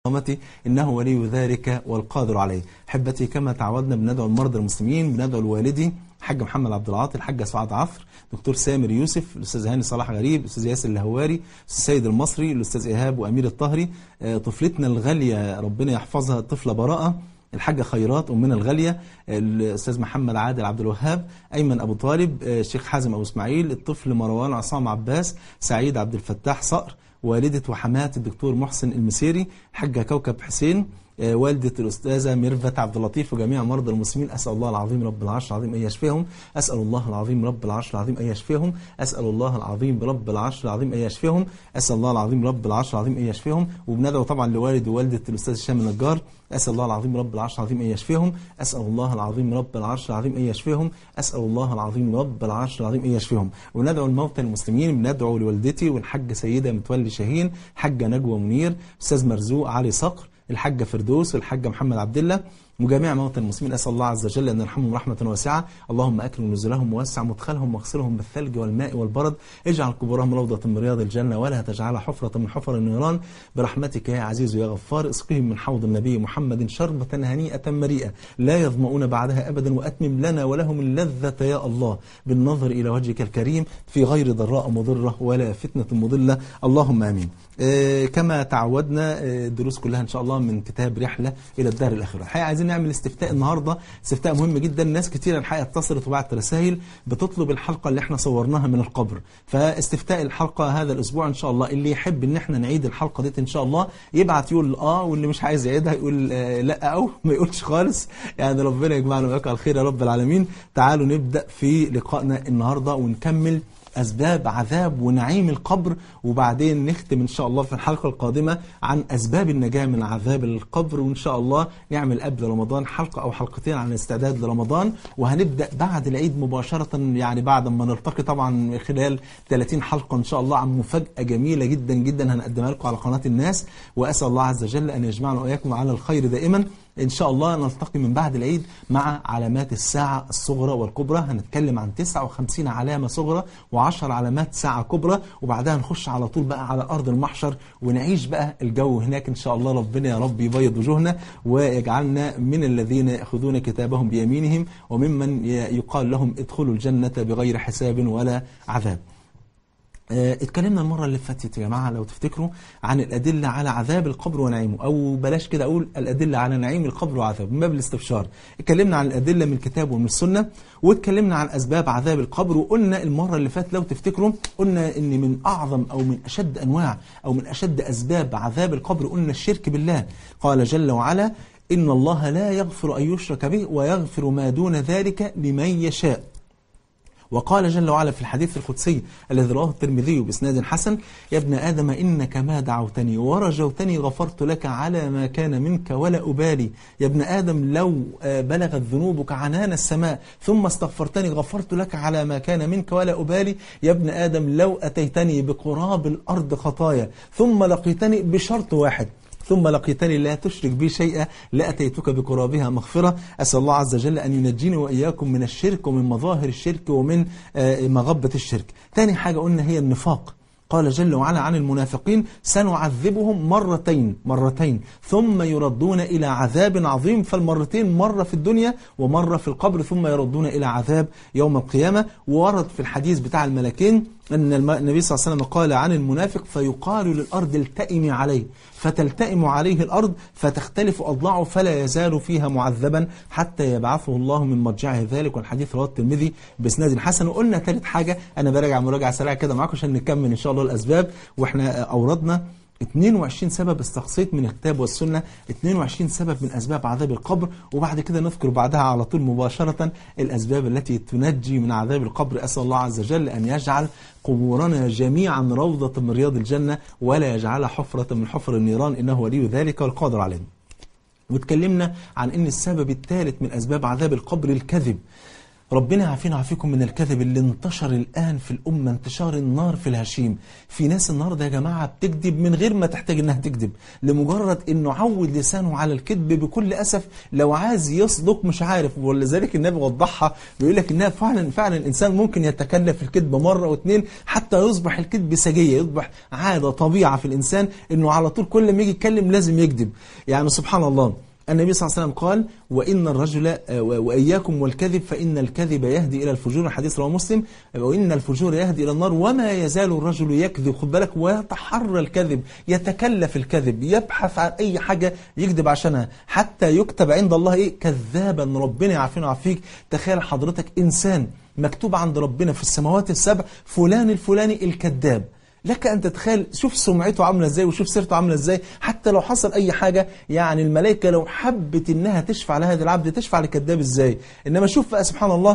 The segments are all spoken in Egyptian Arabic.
قامتي إنه ولي ذلك والقادر عليه حبتي كما تعودنا بندعو المرضى المسلمين بندعو الوالدي الحاج محمد عبد العاطي الحاج سعاد عفر دكتور سامر يوسف الاستاذ هاني صلاح غريب الاستاذ ياسر الهواري السيد المصري الاستاذ ايهاب وامير الطهري طفلتنا الغاليه ربنا يحفظها طفله براءه الحاجة خيرات أمنا الغالية الأستاذ محمد عادل عبد الوهاب أيمن أبو طالب الشيخ حازم أبو إسماعيل الطفل مروان عصام عباس سعيد عبد الفتاح صقر والدة وحماة الدكتور محسن المسيري حاجة كوكب حسين والدة الأستاذة ميرفت عبد اللطيف وجميع مرضى المسلمين أسأل الله العظيم رب العرش العظيم أن يشفيهم أسأل الله العظيم رب العرش العظيم أن يشفيهم أسأل الله العظيم رب العرش العظيم أن يشفيهم أسأل الله العظيم رب العرش العظيم أن يشفيهم وبندعو طبعا لوالد ووالدة الأستاذ هشام النجار أسأل الله العظيم رب العرش العظيم أن يشفيهم أسأل الله العظيم رب العرش العظيم أن يشفيهم أسأل الله العظيم رب العرش العظيم أن يشفيهم وندعو الموتى المسلمين بندعو لوالدتي والحاجة سيدة متولي شاهين حاجة نجوى منير أستاذ مرزوق علي صقر الحاجة فردوس والحاجة محمد عبد الله وجميع موتى المسلمين أسأل الله عز وجل أن يرحمهم رحمة واسعة اللهم أكرم نزلهم ووسع مدخلهم واغسلهم بالثلج والماء والبرد اجعل قبورهم روضة من رياض الجنة ولا تجعلها حفرة من حفر النيران برحمتك يا عزيز يا غفار اسقهم من حوض النبي محمد شربة هنيئة مريئة لا يظمؤون بعدها أبدا وأتمم لنا ولهم اللذة يا الله بالنظر إلى وجهك الكريم في غير ضراء مضرة ولا فتنة مضلة اللهم آمين آه كما تعودنا آه الدروس كلها إن شاء الله من كتاب رحلة إلى الدار الآخرة الحقيقة عايزين نعمل استفتاء النهاردة استفتاء مهم جدا ناس كتير الحقيقة اتصلت وبعت رسائل بتطلب الحلقة اللي احنا صورناها من القبر فاستفتاء الحلقة هذا الأسبوع إن شاء الله اللي يحب إن احنا نعيد الحلقة دي إن شاء الله يبعت يقول آه واللي مش عايز يعيدها يقول آه لا أو ما يقولش خالص يعني ربنا يجمعنا وياك على الخير يا رب العالمين تعالوا نبدأ في لقائنا النهاردة ونكمل أسباب عذاب ونعيم القبر وبعدين نختم إن شاء الله في الحلقة القادمة عن أسباب النجاة من عذاب القبر وإن شاء الله نعمل قبل رمضان حلقة أو حلقتين عن الاستعداد لرمضان وهنبدأ بعد العيد مباشرة يعني بعد ما نلتقي طبعا خلال 30 حلقة إن شاء الله عن مفاجأة جميلة جدا جدا هنقدمها لكم على قناة الناس وأسأل الله عز وجل أن يجمعنا وإياكم على الخير دائما إن شاء الله نلتقي من بعد العيد مع علامات الساعة الصغرى والكبرى هنتكلم عن 59 علامة صغرى و10 علامات ساعة كبرى وبعدها نخش على طول بقى على أرض المحشر ونعيش بقى الجو هناك إن شاء الله ربنا يا رب يبيض وجوهنا ويجعلنا من الذين يأخذون كتابهم بيمينهم وممن يقال لهم ادخلوا الجنة بغير حساب ولا عذاب اتكلمنا المرة اللي فاتت يا جماعة لو تفتكروا عن الأدلة على عذاب القبر ونعيمه أو بلاش كده أقول الأدلة على نعيم القبر وعذابه من باب الاستبشار اتكلمنا عن الأدلة من الكتاب ومن السنة واتكلمنا عن أسباب عذاب القبر وقلنا المرة اللي فاتت لو تفتكروا قلنا إن من أعظم أو من أشد أنواع أو من أشد أسباب عذاب القبر قلنا الشرك بالله قال جل وعلا إن الله لا يغفر أن يشرك به ويغفر ما دون ذلك لمن يشاء وقال جل وعلا في الحديث القدسي الذي رواه الترمذي باسناد حسن يا ابن آدم إنك ما دعوتني ورجوتني غفرت لك على ما كان منك ولا أبالي يا ابن آدم لو بلغت ذنوبك عنان السماء ثم استغفرتني غفرت لك على ما كان منك ولا أبالي يا ابن آدم لو أتيتني بقراب الأرض خطايا ثم لقيتني بشرط واحد ثم لقيتني لا تشرك بي شيئا لأتيتك بقرابها مغفرة أسأل الله عز وجل أن ينجيني وإياكم من الشرك ومن مظاهر الشرك ومن مغبة الشرك ثاني حاجة قلنا هي النفاق قال جل وعلا عن المنافقين سنعذبهم مرتين مرتين ثم يردون إلى عذاب عظيم فالمرتين مرة في الدنيا ومرة في القبر ثم يردون إلى عذاب يوم القيامة وورد في الحديث بتاع الملكين أن النبي صلى الله عليه وسلم قال عن المنافق فيقال للأرض التئمي عليه فتلتئم عليه الأرض فتختلف أضلاعه فلا يزال فيها معذبا حتى يبعثه الله من مرجعه ذلك والحديث رواه الترمذي بإسناد حسن وقلنا ثالث حاجة أنا براجع مراجعة سريعة كده معاكم عشان نكمل إن شاء الله الأسباب وإحنا أوردنا 22 سبب استقصيت من الكتاب والسنة 22 سبب من أسباب عذاب القبر وبعد كده نذكر بعدها على طول مباشرة الأسباب التي تنجي من عذاب القبر أسأل الله عز وجل أن يجعل قبورنا جميعا روضة من رياض الجنة ولا يجعلها حفرة من حفر النيران إنه ولي ذلك والقادر عليه واتكلمنا عن أن السبب الثالث من أسباب عذاب القبر الكذب ربنا يعافينا ويعافيكم من الكذب اللي انتشر الآن في الأمة انتشار النار في الهشيم في ناس النهاردة يا جماعة بتكذب من غير ما تحتاج انها تكذب لمجرد انه عود لسانه على الكذب بكل أسف لو عايز يصدق مش عارف ولذلك النبي وضحها بيقول لك انها فعلا فعلا الانسان ممكن يتكلف الكذب مرة واثنين حتى يصبح الكذب سجية يصبح عادة طبيعة في الإنسان انه على طول كل ما يجي يتكلم لازم يكذب يعني سبحان الله النبي صلى الله عليه وسلم قال وإن الرجل وإياكم والكذب فإن الكذب يهدي إلى الفجور حديث رواه مسلم وإن الفجور يهدي إلى النار وما يزال الرجل يكذب خد بالك ويتحرى الكذب يتكلف الكذب يبحث عن أي حاجة يكذب عشانها حتى يكتب عند الله إيه كذابا ربنا يعافينا ويعافيك تخيل حضرتك إنسان مكتوب عند ربنا في السماوات السبع فلان الفلاني الكذاب لك أن تتخيل شوف سمعته عاملة ازاي وشوف سيرته عاملة ازاي حتى لو حصل أي حاجة يعني الملائكة لو حبت إنها تشفع لهذا العبد تشفع لكذاب ازاي إنما شوف بقى سبحان الله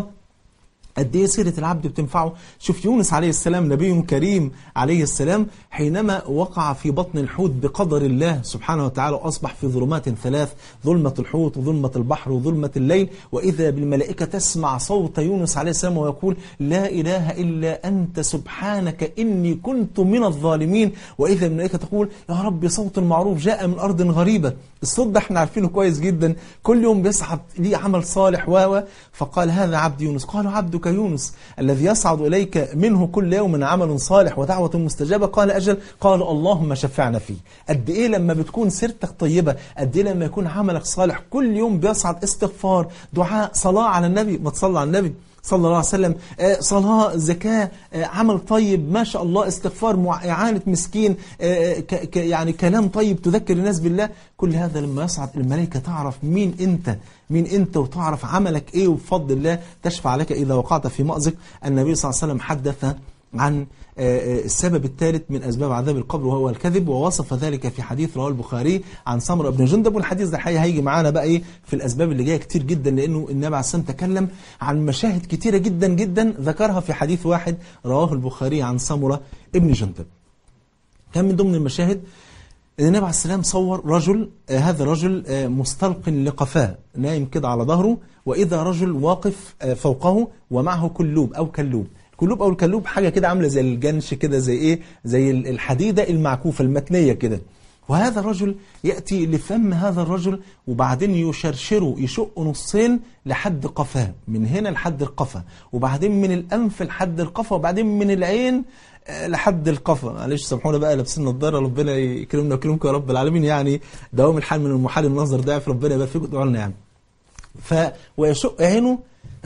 قد ايه سيرة العبد بتنفعه شوف يونس عليه السلام نبي كريم عليه السلام حينما وقع في بطن الحوت بقدر الله سبحانه وتعالى أصبح في ظلمات ثلاث ظلمة الحوت وظلمة البحر وظلمة الليل وإذا بالملائكة تسمع صوت يونس عليه السلام ويقول لا إله إلا أنت سبحانك إني كنت من الظالمين وإذا الملائكة تقول يا رب صوت معروف جاء من أرض غريبة الصوت ده احنا عارفينه كويس جدا كل يوم بيصعد ليه عمل صالح و فقال هذا عبد يونس قالوا عبدك يونس الذي يصعد إليك منه كل يوم عمل صالح ودعوة مستجابة قال أجل قال اللهم شفعنا فيه قد إيه لما بتكون سيرتك طيبة قد إيه لما يكون عملك صالح كل يوم بيصعد استغفار دعاء صلاة على النبي ما تصلى على النبي صلى الله عليه وسلم صلاة زكاة عمل طيب ما شاء الله استغفار إعانة مسكين يعني كلام طيب تذكر الناس بالله كل هذا لما يصعد الملائكة تعرف مين أنت مين أنت وتعرف عملك إيه وبفضل الله تشفع لك إذا وقعت في مأزق النبي صلى الله عليه وسلم حدث عن السبب الثالث من أسباب عذاب القبر وهو الكذب ووصف ذلك في حديث رواه البخاري عن سمرة بن جندب والحديث ده الحقيقة هيجي معانا بقى إيه في الأسباب اللي جاية كتير جدا لأنه النبي عليه السلام تكلم عن مشاهد كتيرة جدا جدا ذكرها في حديث واحد رواه البخاري عن سمرة ابن جندب كان من ضمن المشاهد النبي عليه السلام صور رجل آه هذا رجل آه مستلق لقفاه نايم كده على ظهره وإذا رجل واقف آه فوقه ومعه كلوب أو كلوب الكلوب أو الكلوب حاجة كده عاملة زي الجنش كده زي إيه زي الحديدة المعكوفة المتنية كده وهذا الرجل يأتي لفم هذا الرجل وبعدين يشرشره يشق نصين لحد قفاه من هنا لحد القفا وبعدين من الأنف لحد القفا وبعدين من العين لحد القفا معلش سامحونا بقى لابسين نظاره ربنا يكرمنا ويكرمكم يا رب العالمين يعني دوام الحال من المحال النظر ضعف ربنا يبارك فيكم ادعوا لنا يعني ف ويشق عينه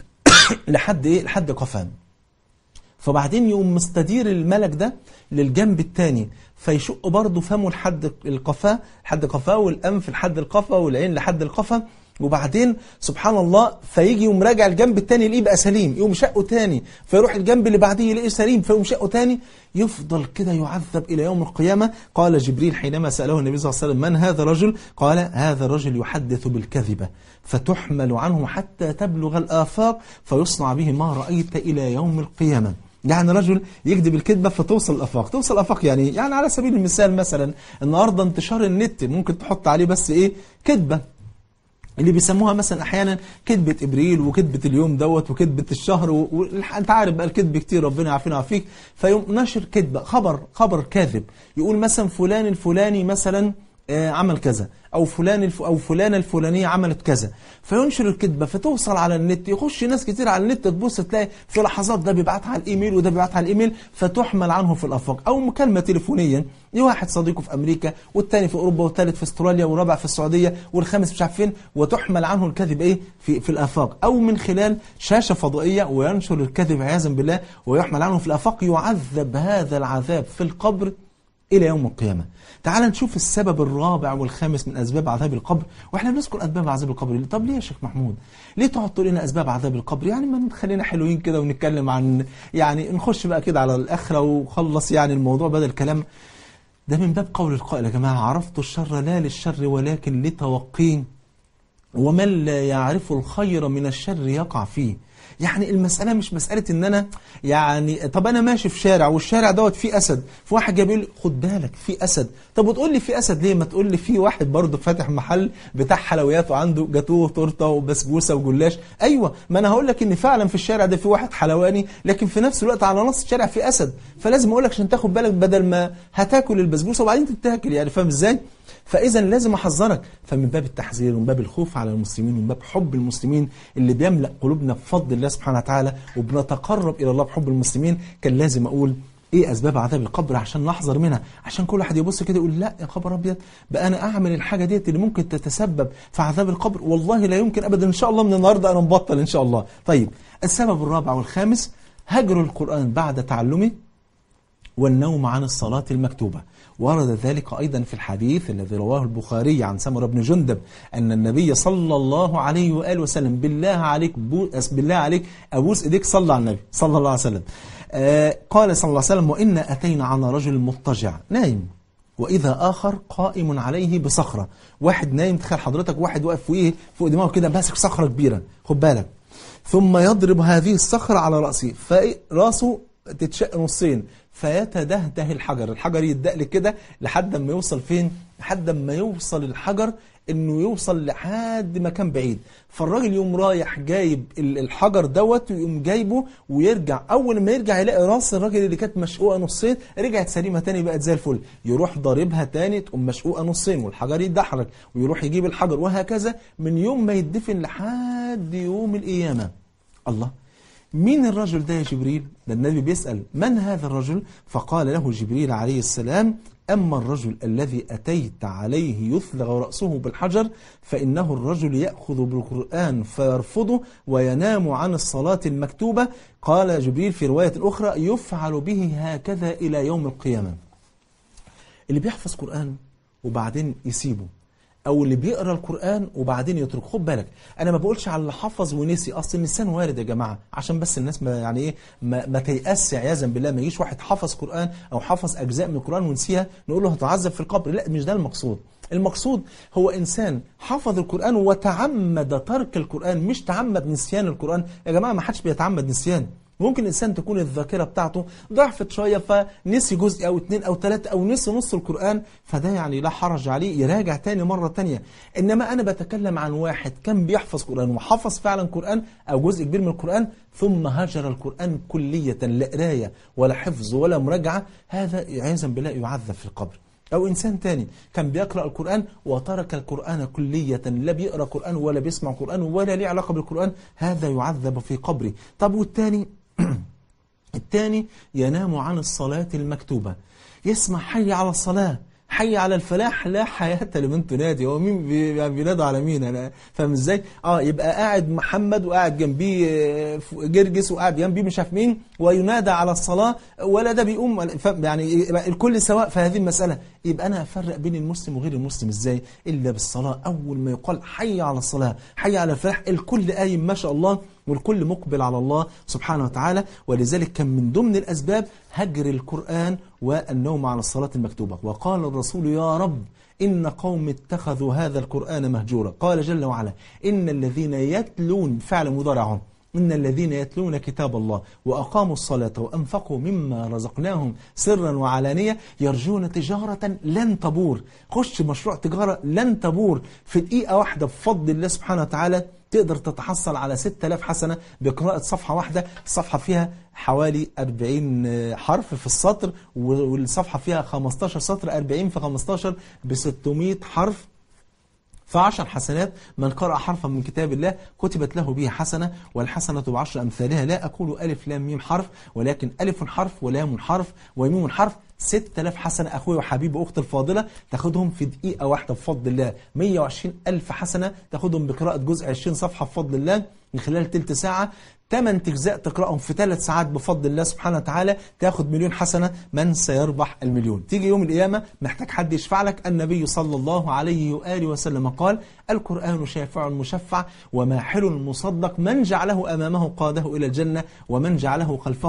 لحد ايه لحد قفاه فبعدين يقوم مستدير الملك ده للجنب الثاني فيشق برضه فمه لحد القفاه لحد قفاه والانف لحد القفا والعين لحد القفا وبعدين سبحان الله فيجي يقوم راجع الجنب الثاني يلاقيه بقى سليم يقوم شقه ثاني فيروح الجنب اللي بعديه يلاقيه سليم فيقوم شقه ثاني يفضل كده يعذب إلى يوم القيامة قال جبريل حينما سأله النبي صلى الله عليه وسلم من هذا الرجل قال هذا الرجل يحدث بالكذبة فتحمل عنه حتى تبلغ الآفاق فيصنع به ما رأيت إلى يوم القيامة يعني رجل يكذب الكذبة فتوصل الأفاق توصل الأفاق يعني يعني على سبيل المثال مثلا النهاردة انتشار النت ممكن تحط عليه بس إيه كذبة اللي بيسموها مثلا احيانا كذبه ابريل وكذبه اليوم دوت وكذبه الشهر وانت عارف بقى الكذب كتير ربنا يعافينا ويعافيك فيقوم نشر كذبه خبر خبر كاذب يقول مثلا فلان الفلاني مثلا عمل كذا أو فلان الف أو فلانة الفلانية عملت كذا فينشر الكذبة فتوصل على النت يخش ناس كتير على النت تبص تلاقي في لحظات ده بيبعتها على الإيميل وده بيبعتها على الإيميل فتحمل عنه في الآفاق أو مكالمة تليفونية لواحد صديقه في أمريكا والثاني في أوروبا والثالث في استراليا والرابع في السعودية والخامس مش عارف فين وتحمل عنه الكذب إيه في في الآفاق أو من خلال شاشة فضائية وينشر الكذب عياذا بالله ويحمل عنه في الآفاق يعذب هذا العذاب في القبر إلى يوم القيامة تعال نشوف السبب الرابع والخامس من أسباب عذاب القبر وإحنا بنذكر أسباب عذاب القبر طب ليه يا شيخ محمود ليه تقعد تقول لنا أسباب عذاب القبر يعني ما نخلينا حلوين كده ونتكلم عن يعني نخش بقى كده على الآخرة وخلص يعني الموضوع بدل الكلام ده من باب قول القائل يا جماعة عرفت الشر لا للشر ولكن لتوقيه ومن لا يعرف الخير من الشر يقع فيه يعني المسألة مش مسألة ان انا يعني طب انا ماشي في شارع والشارع دوت فيه اسد في واحد جاي بيقول لي خد بالك في اسد طب وتقول لي في اسد ليه ما تقول لي في واحد برضه فاتح محل بتاع حلويات وعنده جاتوه وتورته وبسبوسه وجلاش ايوه ما انا هقول لك ان فعلا في الشارع ده في واحد حلواني لكن في نفس الوقت على نص الشارع في اسد فلازم اقول لك عشان تاخد بالك بدل ما هتاكل البسبوسه وبعدين تتاكل يعني فاهم ازاي فإذا لازم أحذرك فمن باب التحذير ومن باب الخوف على المسلمين ومن باب حب المسلمين اللي بيملأ قلوبنا بفضل الله سبحانه وتعالى وبنتقرب إلى الله بحب المسلمين كان لازم أقول ايه اسباب عذاب القبر عشان نحذر منها عشان كل واحد يبص كده يقول لا يا خبر ابيض بقى انا اعمل الحاجه ديت اللي ممكن تتسبب في عذاب القبر والله لا يمكن ابدا ان شاء الله من النهارده انا مبطل ان شاء الله طيب السبب الرابع والخامس هجر القران بعد تعلمه والنوم عن الصلاة المكتوبة ورد ذلك أيضا في الحديث الذي رواه البخاري عن سمر بن جندب أن النبي صلى الله عليه وآله وسلم بالله عليك بالله عليك أبوس إيديك صلى على النبي صلى الله عليه وسلم آه قال صلى الله عليه وسلم وإنا أتينا على رجل مضطجع نايم وإذا آخر قائم عليه بصخرة واحد نايم تخيل حضرتك واحد واقف فوقيه فوق دماغه كده ماسك صخرة كبيرة خد بالك ثم يضرب هذه الصخرة على رأسه فراسه تتشق نصين فيتدهده الحجر الحجر يدقل كده لحد ما يوصل فين لحد ما يوصل الحجر انه يوصل لحد مكان بعيد فالراجل يقوم رايح جايب الحجر دوت ويقوم جايبه ويرجع اول ما يرجع يلاقي راس الراجل اللي كانت مشقوقه نصين رجعت سليمه تاني بقت زي الفل يروح ضاربها تاني تقوم مشقوقه نصين والحجر يتدحرج ويروح يجيب الحجر وهكذا من يوم ما يدفن لحد يوم القيامه الله مين الرجل ده يا جبريل ده النبي بيسأل من هذا الرجل فقال له جبريل عليه السلام أما الرجل الذي أتيت عليه يثلغ رأسه بالحجر فإنه الرجل يأخذ بالقرآن فيرفضه وينام عن الصلاة المكتوبة قال جبريل في رواية أخرى يفعل به هكذا إلى يوم القيامة اللي بيحفظ قرآن وبعدين يسيبه او اللي بيقرا القران وبعدين يترك خد بالك انا ما بقولش على اللي حفظ ونسي اصل النسيان وارد يا جماعه عشان بس الناس ما يعني ايه ما, ما تيأس عياذا بالله ما يجيش واحد حفظ قران او حفظ اجزاء من القران ونسيها نقول له هتعذب في القبر لا مش ده المقصود المقصود هو إنسان حفظ القرآن وتعمد ترك القرآن مش تعمد نسيان القرآن يا جماعة ما حدش بيتعمد نسيان ممكن الإنسان تكون الذاكرة بتاعته ضعفت شوية فنسي جزء أو اتنين أو تلاتة أو نسي نص القرآن فده يعني لا حرج عليه يراجع تاني مرة تانية إنما أنا بتكلم عن واحد كان بيحفظ قرآن وحفظ فعلا قرآن أو جزء كبير من القرآن ثم هجر القرآن كلية لا قراية ولا حفظ ولا مراجعة هذا عياذا بالله يعذب في القبر أو إنسان تاني كان بيقرأ القرآن وترك القرآن كلية لا بيقرأ قرآن ولا بيسمع قرآن ولا ليه علاقة بالقرآن هذا يعذب في قبره طب والتاني الثاني ينام عن الصلاة المكتوبة يسمع حي على الصلاة حي على الفلاح لا حياة لمن تنادي هو مين بينادوا على مين انا فاهم ازاي اه يبقى قاعد محمد وقاعد جنبيه جرجس وقاعد جنبيه مش عارف مين وينادى على الصلاة ولا ده بيقوم يعني الكل سواء في هذه المسألة يبقى انا افرق بين المسلم وغير المسلم ازاي الا بالصلاة اول ما يقال حي على الصلاة حي على الفلاح الكل قايم ما شاء الله والكل مقبل على الله سبحانه وتعالى ولذلك كان من ضمن الأسباب هجر القرآن والنوم على الصلاة المكتوبة وقال الرسول يا رب إن قوم اتخذوا هذا القرآن مهجورا قال جل وعلا إن الذين يتلون فعل مضارعهم إن الذين يتلون كتاب الله وأقاموا الصلاة وأنفقوا مما رزقناهم سرا وعلانية يرجون تجارة لن تبور خش مشروع تجارة لن تبور في دقيقة واحدة بفضل الله سبحانه وتعالى تقدر تتحصل على 6000 حسنة بقراءة صفحة واحدة الصفحة فيها حوالي 40 حرف في السطر والصفحة فيها 15 سطر 40 في 15 ب 600 حرف فعشر حسنات من قرأ حرفا من كتاب الله كتبت له به حسنة والحسنة بعشر أمثالها لا أقول ألف لام ميم حرف ولكن ألف حرف ولام حرف وميم حرف 6000 حسنة أخوي وحبيبي وأختي الفاضلة تاخدهم في دقيقة واحدة بفضل الله 120 ألف حسنة تاخدهم بقراءة جزء 20 صفحة بفضل الله من خلال تلت ساعة 8 أجزاء تقرأهم في 3 ساعات بفضل الله سبحانه وتعالى تاخد مليون حسنة من سيربح المليون تيجي يوم القيامة محتاج حد يشفع لك النبي صلى الله عليه وآله وسلم قال القرآن شافع مشفع وماحل مصدق من جعله أمامه قاده إلى الجنة ومن جعله خلفه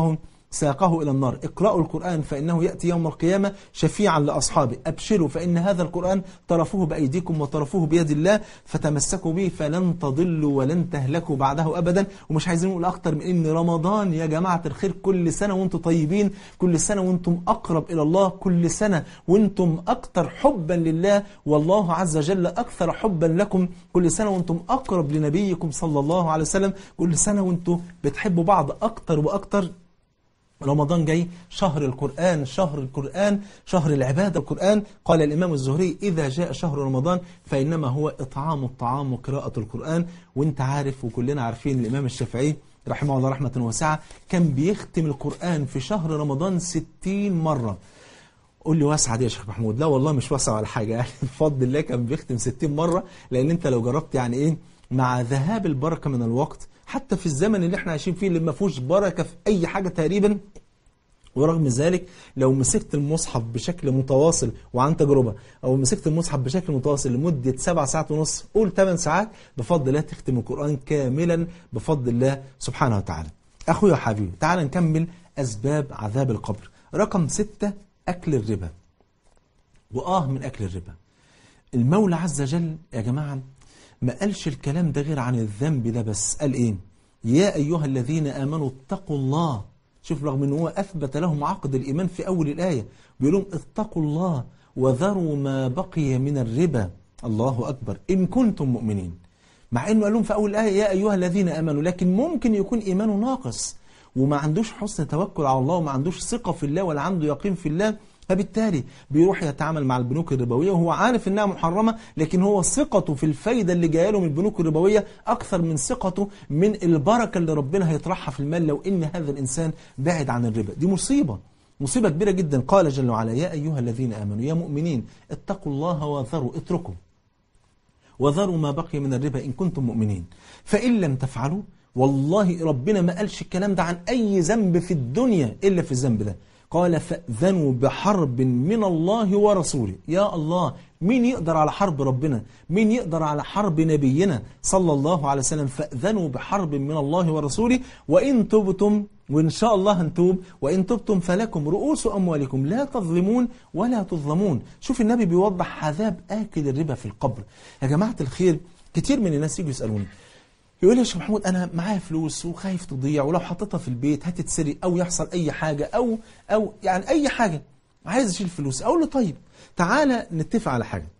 ساقه إلى النار اقرأوا القرآن فإنه يأتي يوم القيامة شفيعا لأصحابه أبشروا فإن هذا القرآن طرفوه بأيديكم وطرفوه بيد الله فتمسكوا به فلن تضلوا ولن تهلكوا بعده أبدا ومش عايزين نقول أكتر من إن رمضان يا جماعة الخير كل سنة وانتم طيبين كل سنة وانتم أقرب إلى الله كل سنة وانتم أكثر حبا لله والله عز وجل أكثر حبا لكم كل سنة وانتم أقرب لنبيكم صلى الله عليه وسلم كل سنة وانتم بتحبوا بعض أكتر وأكتر رمضان جاي شهر القرآن شهر القرآن شهر العبادة القرآن قال الإمام الزهري إذا جاء شهر رمضان فإنما هو إطعام الطعام وقراءة القرآن وانت عارف وكلنا عارفين الإمام الشافعي رحمه الله رحمة واسعة كان بيختم القرآن في شهر رمضان ستين مرة قول لي واسعة دي يا شيخ محمود لا والله مش واسعة ولا حاجة يعني بفضل الله كان بيختم 60 مرة لأن أنت لو جربت يعني إيه مع ذهاب البركة من الوقت حتى في الزمن اللي احنا عايشين فيه اللي ما فيهوش بركة في أي حاجة تقريبا ورغم ذلك لو مسكت المصحف بشكل متواصل وعن تجربة أو مسكت المصحف بشكل متواصل لمدة سبع ساعات ونص قول 8 ساعات بفضل الله تختم القرآن كاملا بفضل الله سبحانه وتعالى أخويا وحبيبي تعال نكمل أسباب عذاب القبر رقم ستة أكل الربا وآه من أكل الربا المولى عز وجل يا جماعة ما قالش الكلام ده غير عن الذنب ده بس قال إيه يا أيها الذين آمنوا اتقوا الله شوف رغم ان هو أثبت لهم عقد الإيمان في أول الآية بيقول لهم اتقوا الله وذروا ما بقي من الربا الله أكبر إن كنتم مؤمنين مع أنه قال لهم في أول الآية يا أيها الذين آمنوا لكن ممكن يكون إيمانه ناقص وما عندوش حسن توكل على الله وما عندوش ثقة في الله ولا عنده يقين في الله فبالتالي بيروح يتعامل مع البنوك الربوية وهو عارف انها محرمة لكن هو ثقته في الفايدة اللي جايه له من البنوك الربوية اكثر من ثقته من البركة اللي ربنا هيطرحها في المال لو ان هذا الانسان بعد عن الربا دي مصيبة مصيبة كبيرة جدا قال جل وعلا يا ايها الذين امنوا يا مؤمنين اتقوا الله وذروا اتركوا وذروا ما بقي من الربا ان كنتم مؤمنين فان لم تفعلوا والله ربنا ما قالش الكلام ده عن اي ذنب في الدنيا الا في الذنب ده قال فأذنوا بحرب من الله ورسوله يا الله مين يقدر على حرب ربنا مين يقدر على حرب نبينا صلى الله عليه وسلم فأذنوا بحرب من الله ورسوله وإن تبتم وإن شاء الله هنتوب وإن تبتم فلكم رؤوس أموالكم لا تظلمون ولا تظلمون شوف النبي بيوضح عذاب آكل الربا في القبر يا جماعة الخير كتير من الناس يجوا يسألوني يقول لي يا شيخ محمود انا معايا فلوس وخايف تضيع ولو حطيتها في البيت هتتسرق او يحصل اي حاجه او او يعني اي حاجه عايز اشيل فلوس اقول له طيب تعالى نتفق على حاجه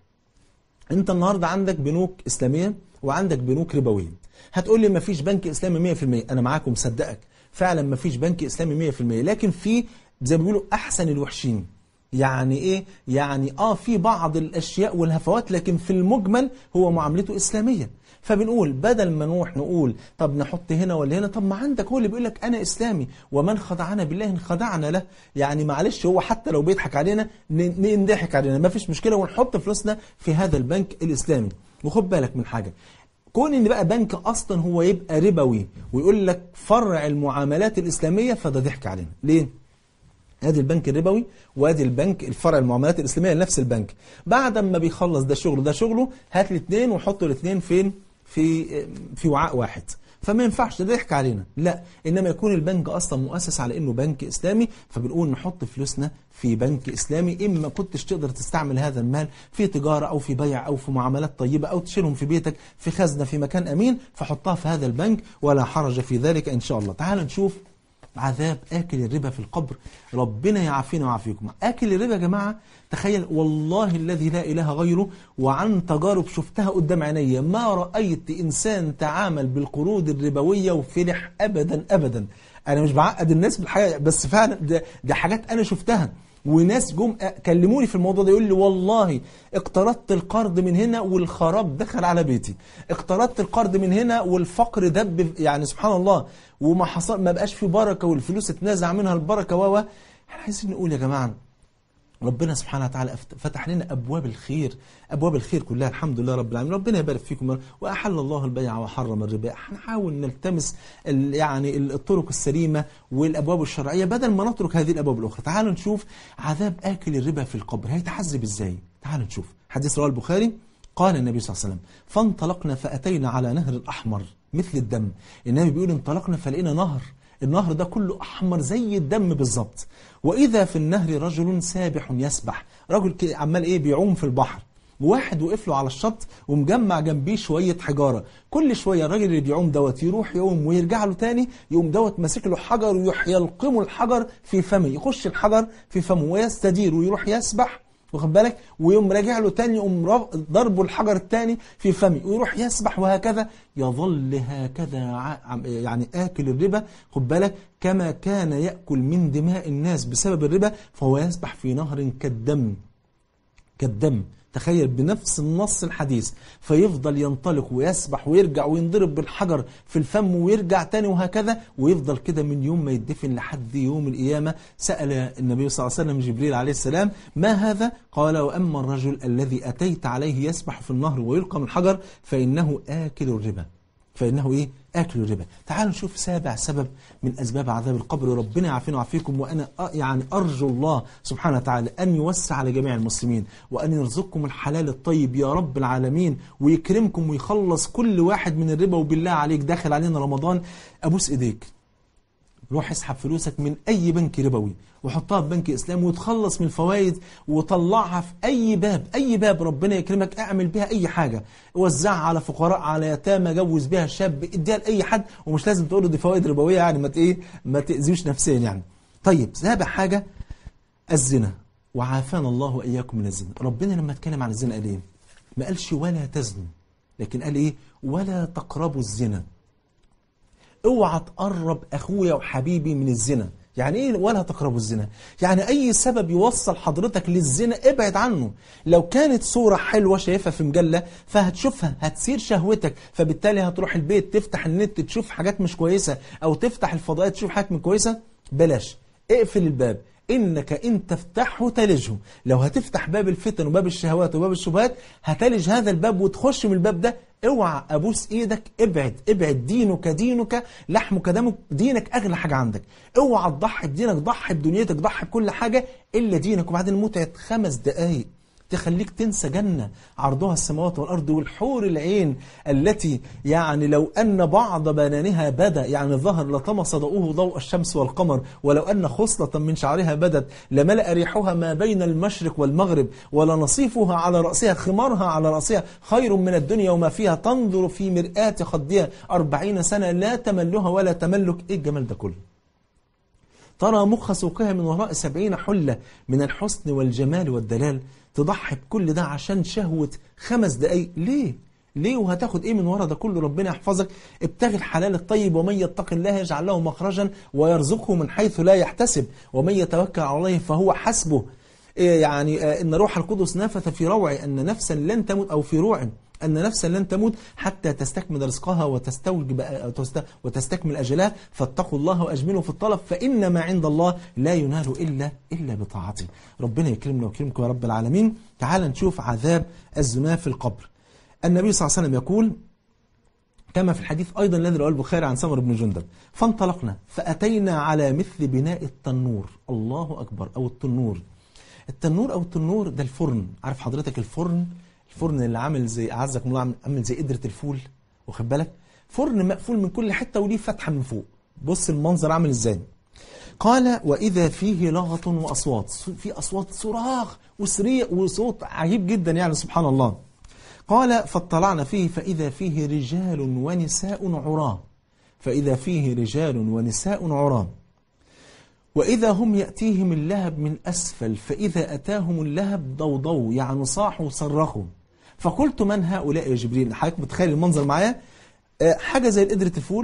انت النهارده عندك بنوك اسلاميه وعندك بنوك ربويه هتقول لي ما فيش بنك اسلامي 100% انا معاك ومصدقك فعلا ما فيش بنك اسلامي 100% لكن في زي ما بيقولوا احسن الوحشين يعني ايه يعني اه في بعض الاشياء والهفوات لكن في المجمل هو معاملته اسلاميه فبنقول بدل ما نروح نقول طب نحط هنا ولا هنا طب ما عندك هو اللي بيقول لك انا اسلامي ومن خدعنا بالله خدعنا له يعني معلش هو حتى لو بيضحك علينا نضحك علينا ما فيش مشكله ونحط فلوسنا في هذا البنك الاسلامي وخد بالك من حاجه كون ان بقى بنك اصلا هو يبقى ربوي ويقول لك فرع المعاملات الاسلاميه فده ضحك علينا ليه ادي البنك الربوي وادي البنك الفرع المعاملات الاسلاميه لنفس البنك بعد ما بيخلص ده شغله ده شغله هات الاثنين وحط الاثنين فين في في وعاء واحد فما ينفعش ده يحكي علينا لا انما يكون البنك اصلا مؤسس على انه بنك اسلامي فبنقول نحط فلوسنا في بنك اسلامي اما كنتش تقدر تستعمل هذا المال في تجاره او في بيع او في معاملات طيبه او تشيلهم في بيتك في خزنه في مكان امين فحطها في هذا البنك ولا حرج في ذلك ان شاء الله تعال نشوف عذاب آكل الربا في القبر ربنا يعافينا ويعافيكم آكل الربا يا جماعة تخيل والله الذي لا إله غيره وعن تجارب شفتها قدام عيني ما رأيت إنسان تعامل بالقروض الربوية وفرح أبدا أبدا أنا مش بعقد الناس بالحقيقة بس فعلا ده, ده حاجات أنا شفتها وناس جم كلموني في الموضوع ده يقول لي والله اقترضت القرض من هنا والخراب دخل على بيتي اقترضت القرض من هنا والفقر دب يعني سبحان الله وما حصل ما بقاش في بركه والفلوس اتنازع منها البركه و احنا عايزين نقول يا جماعه ربنا سبحانه وتعالى فتح لنا أبواب الخير أبواب الخير كلها الحمد لله رب العالمين ربنا يبارك فيكم وأحل الله البيع وحرم الربا نحاول نلتمس يعني الطرق السليمة والأبواب الشرعية بدل ما نترك هذه الأبواب الأخرى تعالوا نشوف عذاب آكل الربا في القبر هيتعذب إزاي تعالوا نشوف حديث رواه البخاري قال النبي صلى الله عليه وسلم فانطلقنا فأتينا على نهر الأحمر مثل الدم النبي بيقول انطلقنا فلقينا نهر النهر ده كله أحمر زي الدم بالظبط وإذا في النهر رجل سابح يسبح رجل كده عمال إيه بيعوم في البحر وواحد وقف له على الشط ومجمع جنبيه شوية حجارة كل شوية الراجل اللي بيعوم دوت يروح يقوم ويرجع له تاني يقوم دوت ماسك له حجر ويروح يلقمه الحجر في فمه يخش الحجر في فمه ويستدير ويروح يسبح واخد بالك ويقوم راجع له تاني يقوم را- ضربه الحجر التاني في فمه ويروح يسبح وهكذا يظل هكذا ع- عم- يعني آكل الربا خد بالك كما كان يأكل من دماء الناس بسبب الربا فهو يسبح في نهر كالدم كالدم تخيل بنفس النص الحديث فيفضل ينطلق ويسبح ويرجع وينضرب بالحجر في الفم ويرجع تاني وهكذا ويفضل كده من يوم ما يدفن لحد يوم القيامة سأل النبي صلى الله عليه وسلم جبريل عليه السلام ما هذا؟ قال وأما الرجل الذي أتيت عليه يسبح في النهر ويلقى من الحجر فإنه آكل الربا فإنه إيه؟ آكل الربا تعالوا نشوف سابع سبب من أسباب عذاب القبر ربنا يعافينا ويعافيكم وأنا أ- يعني أرجو الله سبحانه وتعالى أن يوسع على جميع المسلمين وأن يرزقكم الحلال الطيب يا رب العالمين ويكرمكم ويخلص كل واحد من الربا وبالله عليك داخل علينا رمضان أبوس إيديك روح اسحب فلوسك من اي بنك ربوي وحطها في بنك اسلامي وتخلص من الفوائد وطلعها في اي باب اي باب ربنا يكرمك اعمل بيها اي حاجه وزعها على فقراء على يتامى جوز بيها شاب اديها لاي حد ومش لازم تقول له دي فوائد ربويه يعني ما ت- ايه ما تاذيوش نفسيا يعني طيب سابع حاجه الزنا وعافانا الله واياكم من الزنا ربنا لما اتكلم عن الزنا قال ايه ما قالش ولا تزنوا لكن قال ايه ولا تقربوا الزنا اوعى تقرب اخويا وحبيبي من الزنا يعني ايه ولا تقربوا الزنا يعني اي سبب يوصل حضرتك للزنا ابعد عنه لو كانت صورة حلوة شايفها في مجلة فهتشوفها هتثير شهوتك فبالتالي هتروح البيت تفتح النت تشوف حاجات مش كويسة او تفتح الفضائيات تشوف حاجات مش كويسة بلاش اقفل الباب انك ان تفتحه تلجه لو هتفتح باب الفتن وباب الشهوات وباب الشبهات هتلج هذا الباب وتخش من الباب ده اوعى ابوس ايدك ابعد ابعد دينك دينك لحمك دمك دينك اغلى حاجه عندك اوعى تضحي بدينك ضحي بدنيتك ضحي بكل حاجه الا دينك وبعدين متعه خمس دقائق تخليك تنسى جنة عرضها السماوات والأرض والحور العين التي يعني لو أن بعض بنانها بدا يعني الظهر لطمس ضوءه ضوء الشمس والقمر ولو أن خصلة من شعرها بدت لملأ ريحها ما بين المشرق والمغرب ولنصيفها على رأسها خمارها على رأسها خير من الدنيا وما فيها تنظر في مرآة خدها أربعين سنة لا تملها ولا تملك إيه الجمال ده كله ترى مخ سوقها من وراء سبعين حلة من الحسن والجمال والدلال تضحي بكل ده عشان شهوة خمس دقايق ليه؟ ليه وهتاخد ايه من ورا ده كله ربنا يحفظك ابتغي الحلال الطيب ومن يتق الله يجعل له مخرجا ويرزقه من حيث لا يحتسب ومن يتوكل على الله فهو حسبه إيه يعني آه، ان روح القدس نفث في روعي ان نفسا لن تموت او في روع أن نفسا لن تموت حتى تستكمل رزقها وتستوجب وتست- وتستكمل أجلها فاتقوا الله وأجملوا في الطلب فإن ما عند الله لا ينال إلا إلا بطاعته ربنا يكرمنا ويكرمكم يا رب العالمين تعال نشوف عذاب الزنا في القبر النبي صلى الله عليه وسلم يقول كما في الحديث أيضا الذي رواه البخاري عن سمر بن جندب فانطلقنا فأتينا على مثل بناء التنور الله أكبر أو التنور التنور أو التنور ده الفرن عارف حضرتك الفرن الفرن اللي عامل زي أعزكم الله عامل- عامل زي قدرة الفول واخد بالك فرن مقفول من كل حتة وليه فتحة من فوق بص المنظر عامل ازاي قال وإذا فيه لغط وأصوات في أصوات صراخ وصريخ وصوت عجيب جدا يعني سبحان الله قال فاطلعنا فيه فإذا فيه رجال ونساء عراه فإذا فيه رجال ونساء عراه وإذا هم يأتيهم اللهب من أسفل فإذا أتاهم اللهب ضوضوا يعني صاحوا وصرخوا فقلت من هؤلاء يا جبريل حضرتك متخيل المنظر معايا آه، حاجة زي قدرة الفول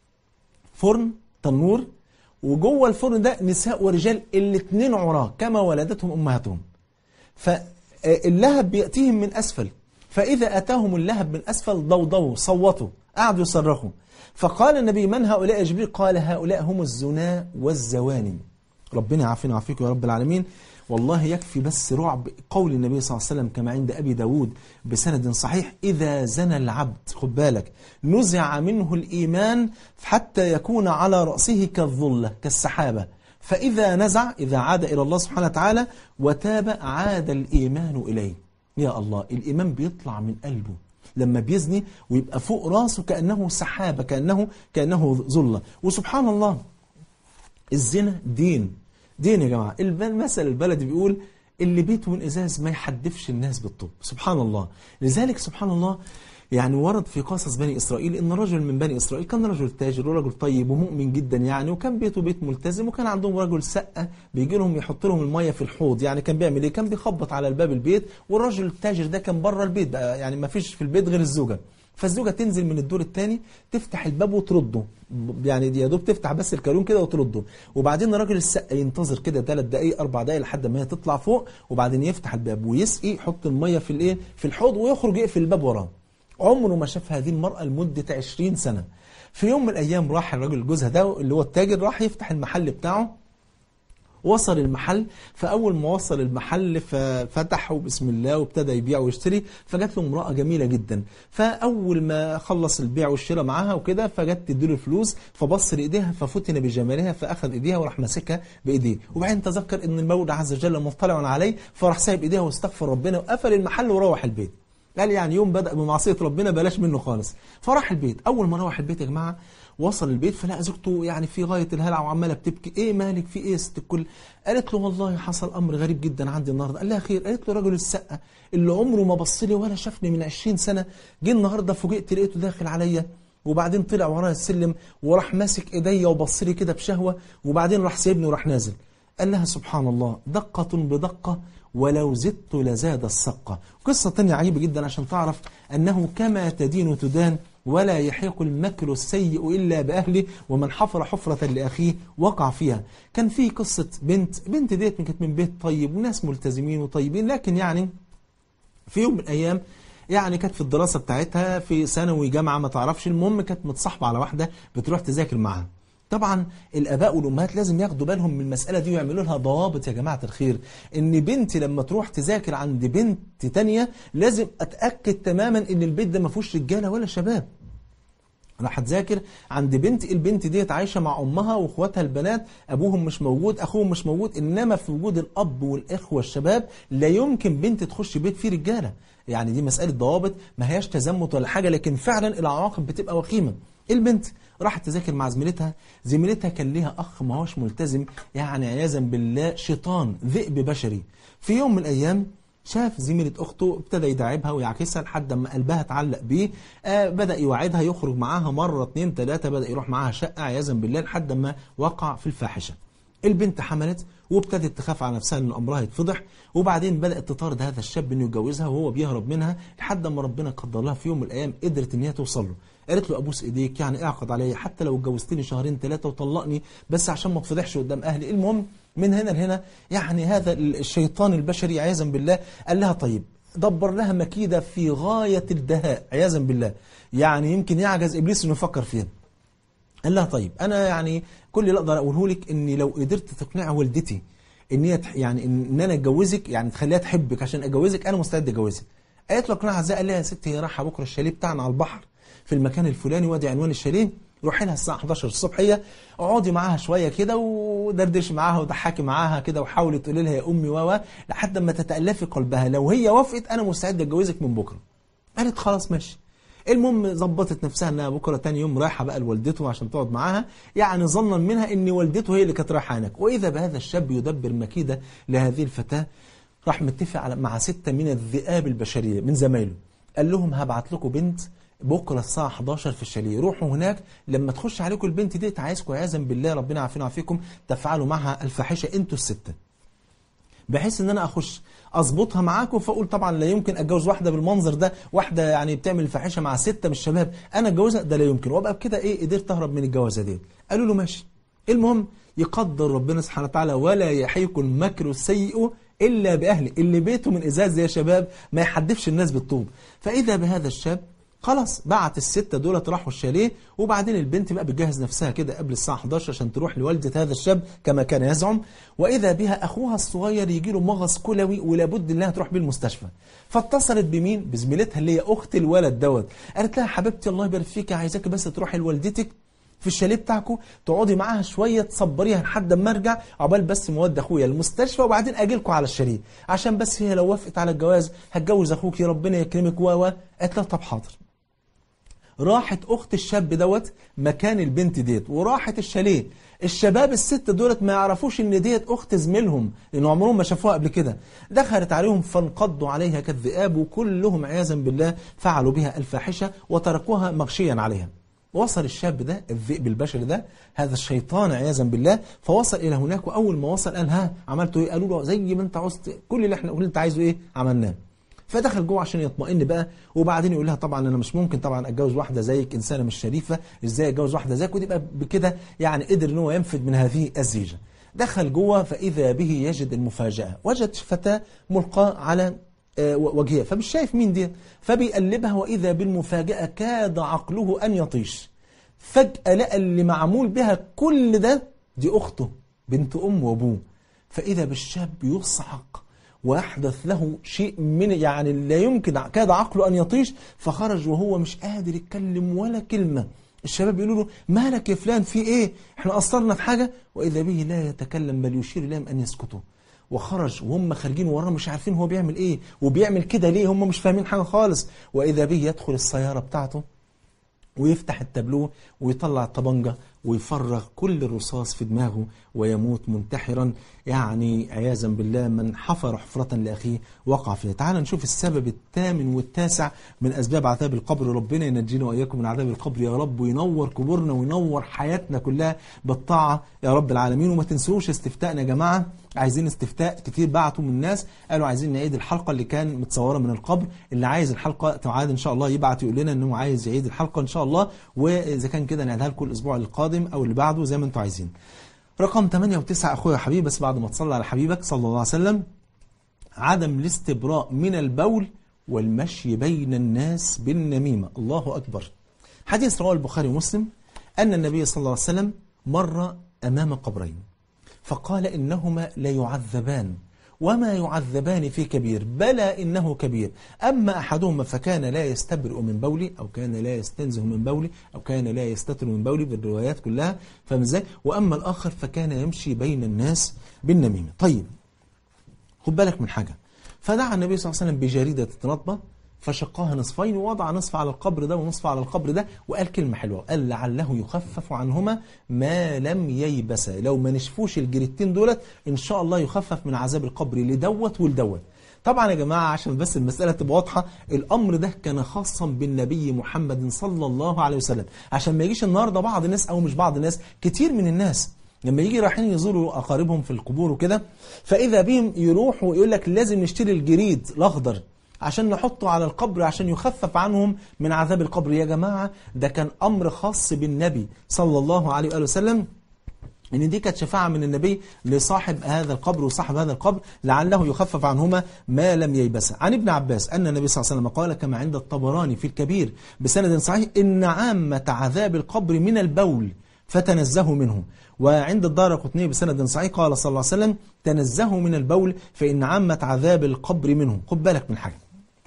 فرن تنور وجوه الفرن ده نساء ورجال الاثنين عراه كما ولدتهم أمهاتهم فاللهب بيأتيهم من أسفل فإذا أتاهم اللهب من أسفل ضوضوا صوتوا قعدوا يصرخوا فقال النبي من هؤلاء يا جبريل قال هؤلاء هم الزنا والزواني ربنا يعافينا ويعافيكم يا رب العالمين والله يكفي بس رعب قول النبي صلى الله عليه وسلم كما عند أبي داود بسند صحيح إذا زنى العبد خد بالك نزع منه الإيمان حتى يكون على رأسه كالظلة كالسحابة فإذا نزع إذا عاد إلى الله سبحانه وتعالى وتاب عاد الإيمان إليه يا الله الإيمان بيطلع من قلبه لما بيزني ويبقى فوق راسه كأنه سحابة كأنه كأنه ظلة وسبحان الله الزنا دين دين يا جماعة الب- المثل البلدي بيقول اللي بيته من ازاز ما يحدفش الناس بالطوب سبحان الله لذلك سبحان الله يعني ورد في قصص بني اسرائيل ان رجل من بني اسرائيل كان رجل تاجر ورجل طيب ومؤمن جدا يعني وكان بيته بيت ملتزم وكان عندهم رجل سقه بيجي لهم يحط لهم الميه في الحوض يعني كان بيعمل ايه كان بيخبط على الباب البيت والراجل التاجر ده كان بره البيت بقى يعني ما فيش في البيت غير الزوجه فالزوجه تنزل من الدور الثاني تفتح الباب وترده يعني دي يا دوب تفتح بس الكالون كده وترده وبعدين الراجل السقه ينتظر كده ثلاث دقائق اربع دقائق لحد ما هي تطلع فوق وبعدين يفتح الباب ويسقي يحط الميه في الايه في الحوض ويخرج يقفل الباب وراه عمره ما شاف هذه المرأة لمدة 20 سنة في يوم من الأيام راح الراجل جوزها ده اللي هو التاجر راح يفتح المحل بتاعه وصل المحل فأول ما وصل المحل ففتحه بسم الله وابتدى يبيع ويشتري فجات له امرأة جميلة جدا فأول ما خلص البيع والشراء معاها وكده فجت تديله الفلوس فبص لإيديها ففتن بجمالها فأخذ إيديها وراح ماسكها بإيديه وبعدين تذكر إن المولى عز وجل مطلع عليه فراح سايب إيديها واستغفر ربنا وقفل المحل وروح البيت قال يعني يوم بدأ بمعصية ربنا بلاش منه خالص فراح البيت أول ما روح البيت يا جماعة وصل البيت فلقى زوجته يعني في غاية الهلع وعمالة بتبكي ايه مالك في ايه يا ست الكل قالت له والله حصل امر غريب جدا عندي النهارده قال لها خير قالت له رجل السقة اللي عمره ما بص لي ولا شافني من 20 سنة جه النهارده فوجئت لقيته داخل عليا وبعدين طلع ورايا السلم وراح ماسك ايديا وبص لي كده بشهوة وبعدين راح سايبني وراح نازل قال لها سبحان الله دقة بدقة ولو زدت لزاد السقة قصة تانية عجيبة جدا عشان تعرف أنه كما تدين تدان ولا يحيق المكر السيء إلا بأهله ومن حفر حفرة لأخيه وقع فيها كان في قصة بنت بنت ديت كانت من بيت طيب وناس ملتزمين وطيبين لكن يعني في يوم من الأيام يعني كانت في الدراسة بتاعتها في ثانوي جامعة ما تعرفش المهم كانت متصاحبة على واحدة بتروح تذاكر معاها طبعا الاباء والامهات لازم ياخدوا بالهم من المساله دي ويعملوا لها ضوابط يا جماعه الخير ان بنتي لما تروح تذاكر عند بنت تانية لازم اتاكد تماما ان البيت ده ما فيهوش رجاله ولا شباب راح تذاكر عند بنت البنت ديت عايشه مع امها واخواتها البنات ابوهم مش موجود اخوهم مش موجود انما في وجود الاب والاخوه الشباب لا يمكن بنت تخش بيت فيه رجاله يعني دي مساله ضوابط ما هياش تزمت ولا حاجه لكن فعلا العواقب بتبقى وخيمه البنت راحت تذاكر مع زميلتها زميلتها كان ليها أخ ما هوش ملتزم يعني عياذا بالله شيطان ذئب بشري في يوم من الأيام شاف زميلة أخته ابتدى يداعبها ويعكسها لحد ما قلبها اتعلق بيه آه بدأ يوعدها يخرج معاها مرة اتنين تلاتة بدأ يروح معاها شقة عياذا بالله لحد ما وقع في الفاحشة البنت حملت وابتدت تخاف على نفسها ان امرها يتفضح وبعدين بدات تطارد هذا الشاب انه يتجوزها وهو بيهرب منها لحد ما ربنا قدر لها في يوم من الايام قدرت ان هي توصل له قالت له ابوس ايديك يعني اعقد عليا حتى لو اتجوزتني شهرين ثلاثه وطلقني بس عشان ما اتفضحش قدام اهلي المهم من هنا لهنا يعني هذا الشيطان البشري عياذا بالله قال لها طيب دبر لها مكيده في غايه الدهاء عياذا بالله يعني يمكن يعجز ابليس انه يفكر فيها قال لها طيب انا يعني كل اللي اقدر اقوله لك اني لو قدرت تقنع والدتي ان هي يعني ان انا اتجوزك يعني تخليها تحبك عشان اتجوزك انا مستعد اتجوزك قالت له اقنعها ازاي قال لها يا ستي هي رايحه بكره الشاليه بتاعنا على البحر في المكان الفلاني وادي عنوان الشاليه روحي لها الساعه 11 الصبحيه اقعدي معاها شويه كده ودردش معاها وضحكي معاها كده وحاولي تقولي لها يا امي و لحد ما تتالفي قلبها لو هي وافقت انا مستعد اتجوزك من بكره قالت خلاص ماشي المهم ظبطت نفسها انها بكره تاني يوم رايحه بقى لوالدته عشان تقعد معاها يعني ظنا منها ان والدته هي اللي كانت رايحه هناك واذا بهذا الشاب يدبر مكيده لهذه الفتاه راح متفق على مع سته من الذئاب البشريه من زمايله قال لهم هبعت لكم بنت بكره الساعه 11 في الشاليه روحوا هناك لما تخش عليكم البنت دي عايزكم عياذا بالله ربنا يعافينا ويعافيكم تفعلوا معها الفاحشه انتوا السته بحيث ان انا اخش اظبطها معاكم فاقول طبعا لا يمكن اتجوز واحده بالمنظر ده واحده يعني بتعمل الفاحشه مع سته من الشباب انا اتجوزها ده لا يمكن وابقى بكده ايه قدرت اهرب من الجوازه دي قالوا له ماشي المهم يقدر ربنا سبحانه وتعالى ولا يحيق المكر السيء الا باهله اللي بيته من ازاز يا شباب ما يحدفش الناس بالطوب فاذا بهذا الشاب خلاص بعت الستة دولت راحوا الشاليه وبعدين البنت بقى بتجهز نفسها كده قبل الساعة 11 عشان تروح لوالدة هذا الشاب كما كان يزعم وإذا بها أخوها الصغير يجي له مغص كلوي ولابد إنها تروح بيه المستشفى فاتصلت بمين؟ بزميلتها اللي هي أخت الولد دوت قالت لها حبيبتي الله يبارك فيك عايزاك بس تروحي لوالدتك في الشاليه بتاعكم تقعدي معاها شويه تصبريها لحد ما ارجع عقبال بس مواد اخويا المستشفى وبعدين اجي لكم على الشاليه عشان بس هي لو وافقت على الجواز هتجوز اخوك ربنا يكرمك و قالت لها طب حاضر راحت اخت الشاب دوت مكان البنت ديت وراحت الشاليه الشباب الست دولت ما يعرفوش ان ديت اخت زميلهم لان عمرهم ما شافوها قبل كده دخلت عليهم فانقضوا عليها كالذئاب وكلهم عياذا بالله فعلوا بها الفاحشه وتركوها مغشيا عليها وصل الشاب ده الذئب البشري ده هذا الشيطان عياذا بالله فوصل الى هناك واول ما وصل قال ها عملتوا ايه قالوا له زي ما انت عاوزت كل اللي احنا كل اللي انت عايزه ايه عملناه فدخل جوه عشان يطمئن بقى وبعدين يقول لها طبعا انا مش ممكن طبعا اتجوز واحده زيك انسانه مش شريفه ازاي اتجوز واحده زيك وتبقى بكده يعني قدر ان هو ينفذ من هذه الزيجه دخل جوه فاذا به يجد المفاجاه وجد فتاه ملقاه على آه، وجهها فمش شايف مين دي فبيقلبها واذا بالمفاجاه كاد عقله ان يطيش فجاه لقى اللي معمول بها كل ده دي اخته بنت ام وابوه فاذا بالشاب يصعق ويحدث له شيء من يعني لا يمكن كاد عقله أن يطيش فخرج وهو مش قادر يتكلم ولا كلمة الشباب يقولوا له مالك يا فلان في ايه احنا قصرنا في حاجة وإذا به لا يتكلم بل يشير إليهم أن يسكتوا وخرج وهم خارجين وراه مش عارفين هو بيعمل ايه وبيعمل كده ليه هم مش فاهمين حاجة خالص وإذا به يدخل السيارة بتاعته ويفتح التابلوه ويطلع الطبنجة ويفرغ كل الرصاص في دماغه ويموت منتحرا يعني عياذا بالله من حفر حفرة لأخيه وقع فيها تعال نشوف السبب الثامن والتاسع من أسباب عذاب القبر ربنا ينجينا وإياكم من عذاب القبر يا رب وينور قبورنا وينور حياتنا كلها بالطاعة يا رب العالمين وما تنسوش استفتاءنا يا جماعة عايزين استفتاء كتير بعتوا من الناس قالوا عايزين نعيد الحلقة اللي كان متصورة من القبر اللي عايز الحلقة تعاد إن شاء الله يبعت يقول لنا إنه عايز يعيد الحلقة إن شاء الله وإذا كان كده نعيدها لكم الأسبوع القادم أو اللي بعده زي ما أنتم عايزين رقم 8 و9 أخويا حبيبي بس بعد ما تصلي على حبيبك صلى الله عليه وسلم عدم الاستبراء من البول والمشي بين الناس بالنميمة الله أكبر حديث رواه البخاري ومسلم أن النبي صلى الله عليه وسلم مر أمام قبرين فقال إنهما ليعذبان وما يعذبان في كبير بلى إنه كبير أما أحدهما فكان لا يستبرئ من بولي أو كان لا يستنزه من بولي أو كان لا يستتر من بولي بالروايات كلها فاهم ازاي وأما الآخر فكان يمشي بين الناس بالنميمة طيب خد بالك من حاجة فدعا النبي صلى الله عليه وسلم بجريدة رطبة فشقاها نصفين ووضع نصف على القبر ده ونصف على القبر ده وقال كلمة حلوة قال لعله يخفف عنهما ما لم ييبسا لو ما نشفوش الجريدتين دولت إن شاء الله يخفف من عذاب القبر لدوت ولدوت طبعا يا جماعة عشان بس المسألة تبقى واضحة الأمر ده كان خاصا بالنبي محمد صلى الله عليه وسلم عشان ما يجيش النهاردة بعض الناس أو مش بعض الناس كتير من الناس لما يجي رايحين يزوروا أقاربهم في القبور وكده فإذا بهم يروحوا ويقول لك لازم نشتري الجريد الأخضر عشان نحطه على القبر عشان يخفف عنهم من عذاب القبر يا جماعة ده كان أمر خاص بالنبي صلى الله عليه وآله وسلم ان دي كانت شفاعة من النبي لصاحب هذا القبر وصاحب هذا القبر لعله يخفف عنهما ما لم ييبسا عن ابن عباس أن النبي صلى الله عليه وسلم قال كما عند الطبراني في الكبير بسند صحيح إن عامة عذاب القبر من البول فتنزهوا منه وعند الدار قطني بسند صحيح قال صلى الله عليه وسلم تنزهوا من البول فإن عامة عذاب القبر منه خد بالك من حاجة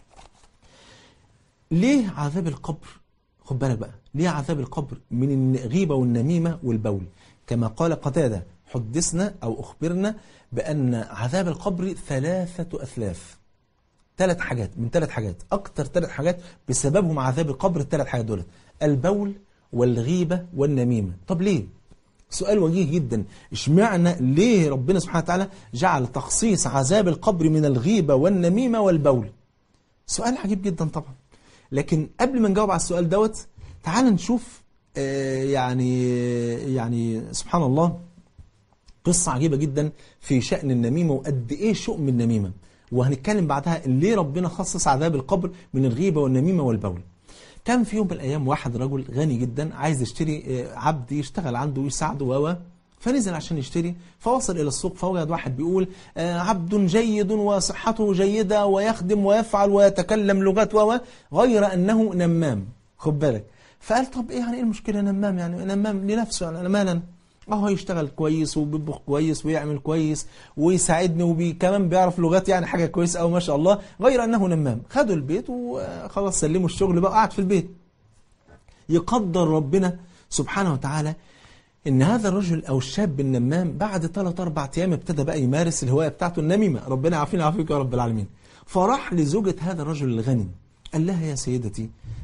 ليه عذاب القبر خد بالك بقى ليه عذاب القبر من الغيبة والنميمة والبول كما قال قتادة حدثنا أو أخبرنا بأن عذاب القبر ثلاثة أثلاث ثلاث حاجات من ثلاث حاجات أكتر ثلاث حاجات بسببهم عذاب القبر الثلاث حاجات دول البول والغيبة والنميمة طب ليه؟ سؤال وجيه جدا اشمعنى ليه ربنا سبحانه وتعالى جعل تخصيص عذاب القبر من الغيبة والنميمة والبول سؤال عجيب جدا طبعا لكن قبل ما نجاوب على السؤال دوت تعال نشوف آه يعني يعني سبحان الله قصة عجيبة جدا في شأن النميمة وقد ايه شؤم النميمة وهنتكلم بعدها ليه ربنا خصص عذاب القبر من الغيبة والنميمة والبول كان في يوم من الأيام واحد رجل غني جدا عايز يشتري عبد يشتغل عنده ويساعده و فنزل عشان يشتري فوصل إلى السوق فوجد واحد بيقول عبد جيد وصحته جيدة ويخدم ويفعل ويتكلم لغات و غير أنه نمام خد بالك فقال طب إيه يعني إيه المشكلة نمام يعني نمام لنفسه يعني أنا مالا اهو يشتغل كويس وبيطبخ كويس ويعمل كويس ويساعدني وكمان بيعرف لغات يعني حاجة كويسة أو ما شاء الله غير أنه نمام خدوا البيت وخلاص سلموا الشغل بقى قاعد في البيت يقدر ربنا سبحانه وتعالى ان هذا الرجل او الشاب النمام بعد 3 4 ايام ابتدى بقى يمارس الهوايه بتاعته النميمه ربنا يعافينا ويعافيك يا رب العالمين فراح لزوجة هذا الرجل الغني قال لها يا سيدتي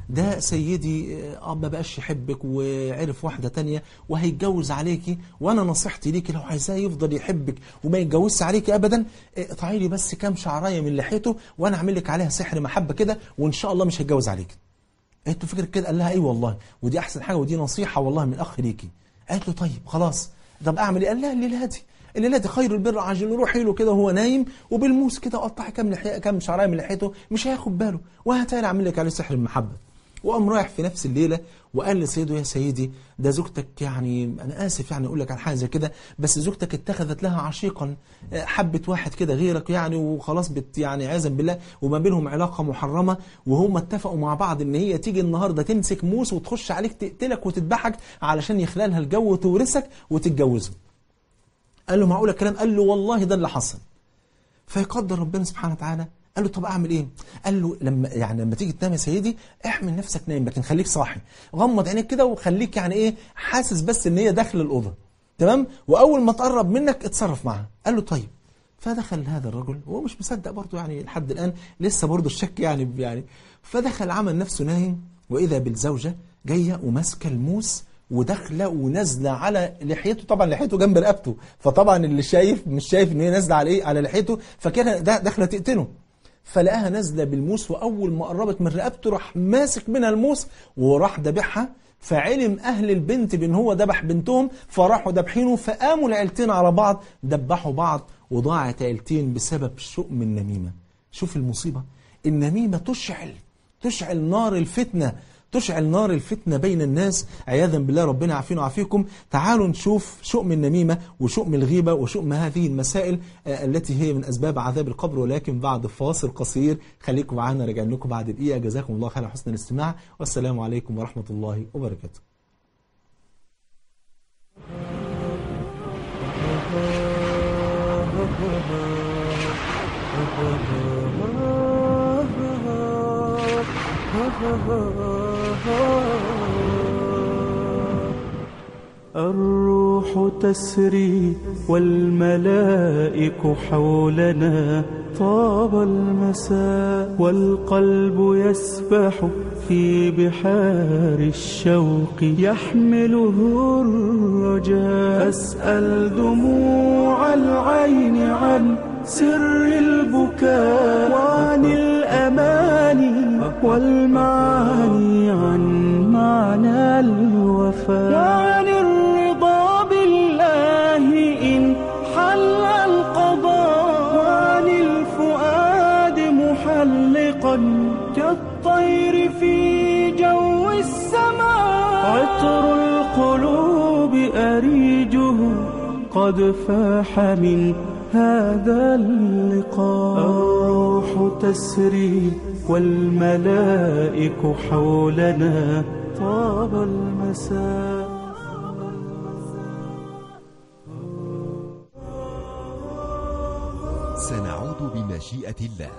ده سيدي آه ما بقاش يحبك وعرف واحدة تانية وهيتجوز عليكي وانا نصيحتي ليكي لو عايزاه يفضل يحبك وما يتجوزش عليكي ابدا اقطعي لي بس كام شعرايه من لحيته وانا اعمل لك عليها سحر محبه كده وان شاء الله مش هيتجوز عليكي قالت له فكرة كده قال لها اي والله ودي احسن حاجه ودي نصيحه والله من اخ ليكي قالت له طيب خلاص طب اعمل ايه قال لها الليله دي الليله دي خير البر عاجل روحي له كده وهو نايم وبالموس كده قطعي كام لحيه كام شعرايه من لحيته مش هياخد باله وهتاني اعمل لك عليه سحر المحبه وقام رايح في نفس الليله وقال لسيده يا سيدي ده زوجتك يعني انا اسف يعني اقول لك على حاجه زي كده بس زوجتك اتخذت لها عشيقا حبت واحد كده غيرك يعني وخلاص بت يعني عياذا بالله وما بينهم علاقه محرمه وهم اتفقوا مع بعض ان هي تيجي النهارده تمسك موس وتخش عليك تقتلك وتذبحك علشان يخلالها الجو وتورثك وتتجوزوا. قال له معقول الكلام؟ قال له والله ده اللي حصل. فيقدر ربنا سبحانه وتعالى قال له طب اعمل ايه قال له لما يعني لما تيجي تنام يا سيدي احمل نفسك نايم لكن خليك صاحي غمض عينيك كده وخليك يعني ايه حاسس بس ان هي داخل الاوضه تمام واول ما تقرب منك اتصرف معاها قال له طيب فدخل هذا الرجل وهو مش مصدق برضه يعني لحد الان لسه برضه الشك يعني يعني فدخل عمل نفسه نايم واذا بالزوجه جايه وماسكه الموس وداخله ونازله على لحيته طبعا لحيته جنب رقبته فطبعا اللي شايف مش شايف ان هي نازله على ايه على لحيته فكان داخله تقتله فلقاها نازله بالموس واول ما قربت من رقبته راح ماسك منها الموس وراح ذبحها فعلم اهل البنت بان هو ذبح بنتهم فراحوا ذابحينه فقاموا العيلتين على بعض دبحوا بعض وضاعت عيلتين بسبب شؤم النميمه شوف المصيبه النميمه تشعل تشعل نار الفتنه تشعل نار الفتنة بين الناس عياذا بالله ربنا يعافينا ويعافيكم تعالوا نشوف شؤم النميمة وشؤم الغيبة وشؤم هذه المسائل التي هي من أسباب عذاب القبر ولكن بعد فاصل قصير خليكم معانا راجع لكم بعد دقيقة جزاكم الله خير حسن الاستماع والسلام عليكم ورحمة الله وبركاته الروح تسري والملائك حولنا طاب المساء والقلب يسبح في بحار الشوق يحمله الرجاء أسأل دموع العين عن سر البكاء وعن الأماني والمعاني عن معنى الوفاء وعن الرضا بالله إن حل القضاء وعن الفؤاد محلقا كالطير في جو السماء عطر القلوب أريجه قد فاح من هذا اللقاء الروح تسري والملائك حولنا طاب المساء سنعود بمشيئة الله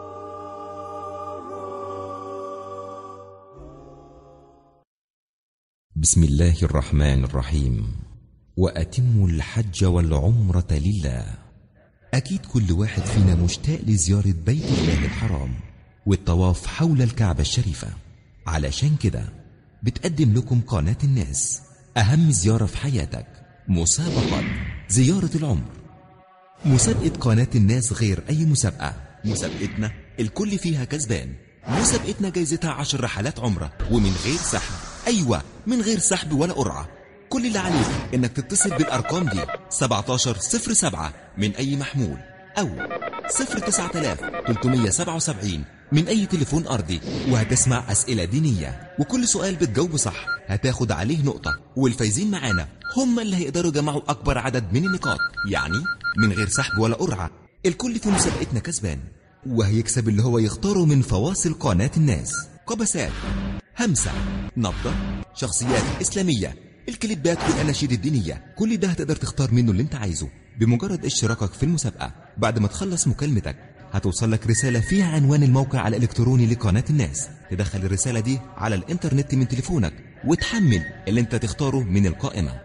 بسم الله الرحمن الرحيم وأتموا الحج والعمرة لله أكيد كل واحد فينا مشتاق لزيارة بيت الله الحرام والطواف حول الكعبة الشريفة علشان كده بتقدم لكم قناة الناس أهم زيارة في حياتك مسابقة زيارة العمر مسابقة قناة الناس غير أي مسابقة مسابقتنا الكل فيها كسبان مسابقتنا جايزتها عشر رحلات عمرة ومن غير سحب أيوة من غير سحب ولا قرعة كل اللي عليك انك تتصل بالارقام دي 1707 من اي محمول او 09377 من اي تليفون ارضي وهتسمع اسئله دينيه وكل سؤال بتجاوبه صح هتاخد عليه نقطه والفايزين معانا هم اللي هيقدروا يجمعوا اكبر عدد من النقاط يعني من غير سحب ولا قرعه الكل في مسابقتنا كسبان وهيكسب اللي هو يختاره من فواصل قناه الناس قبسات همسه نبضه شخصيات اسلاميه الكليبات والاناشيد الدينيه كل ده هتقدر تختار منه اللي انت عايزه بمجرد اشتراكك في المسابقه بعد ما تخلص مكالمتك هتوصل لك رساله فيها عنوان الموقع الالكتروني لقناه الناس تدخل الرساله دي على الانترنت من تليفونك وتحمل اللي انت تختاره من القائمه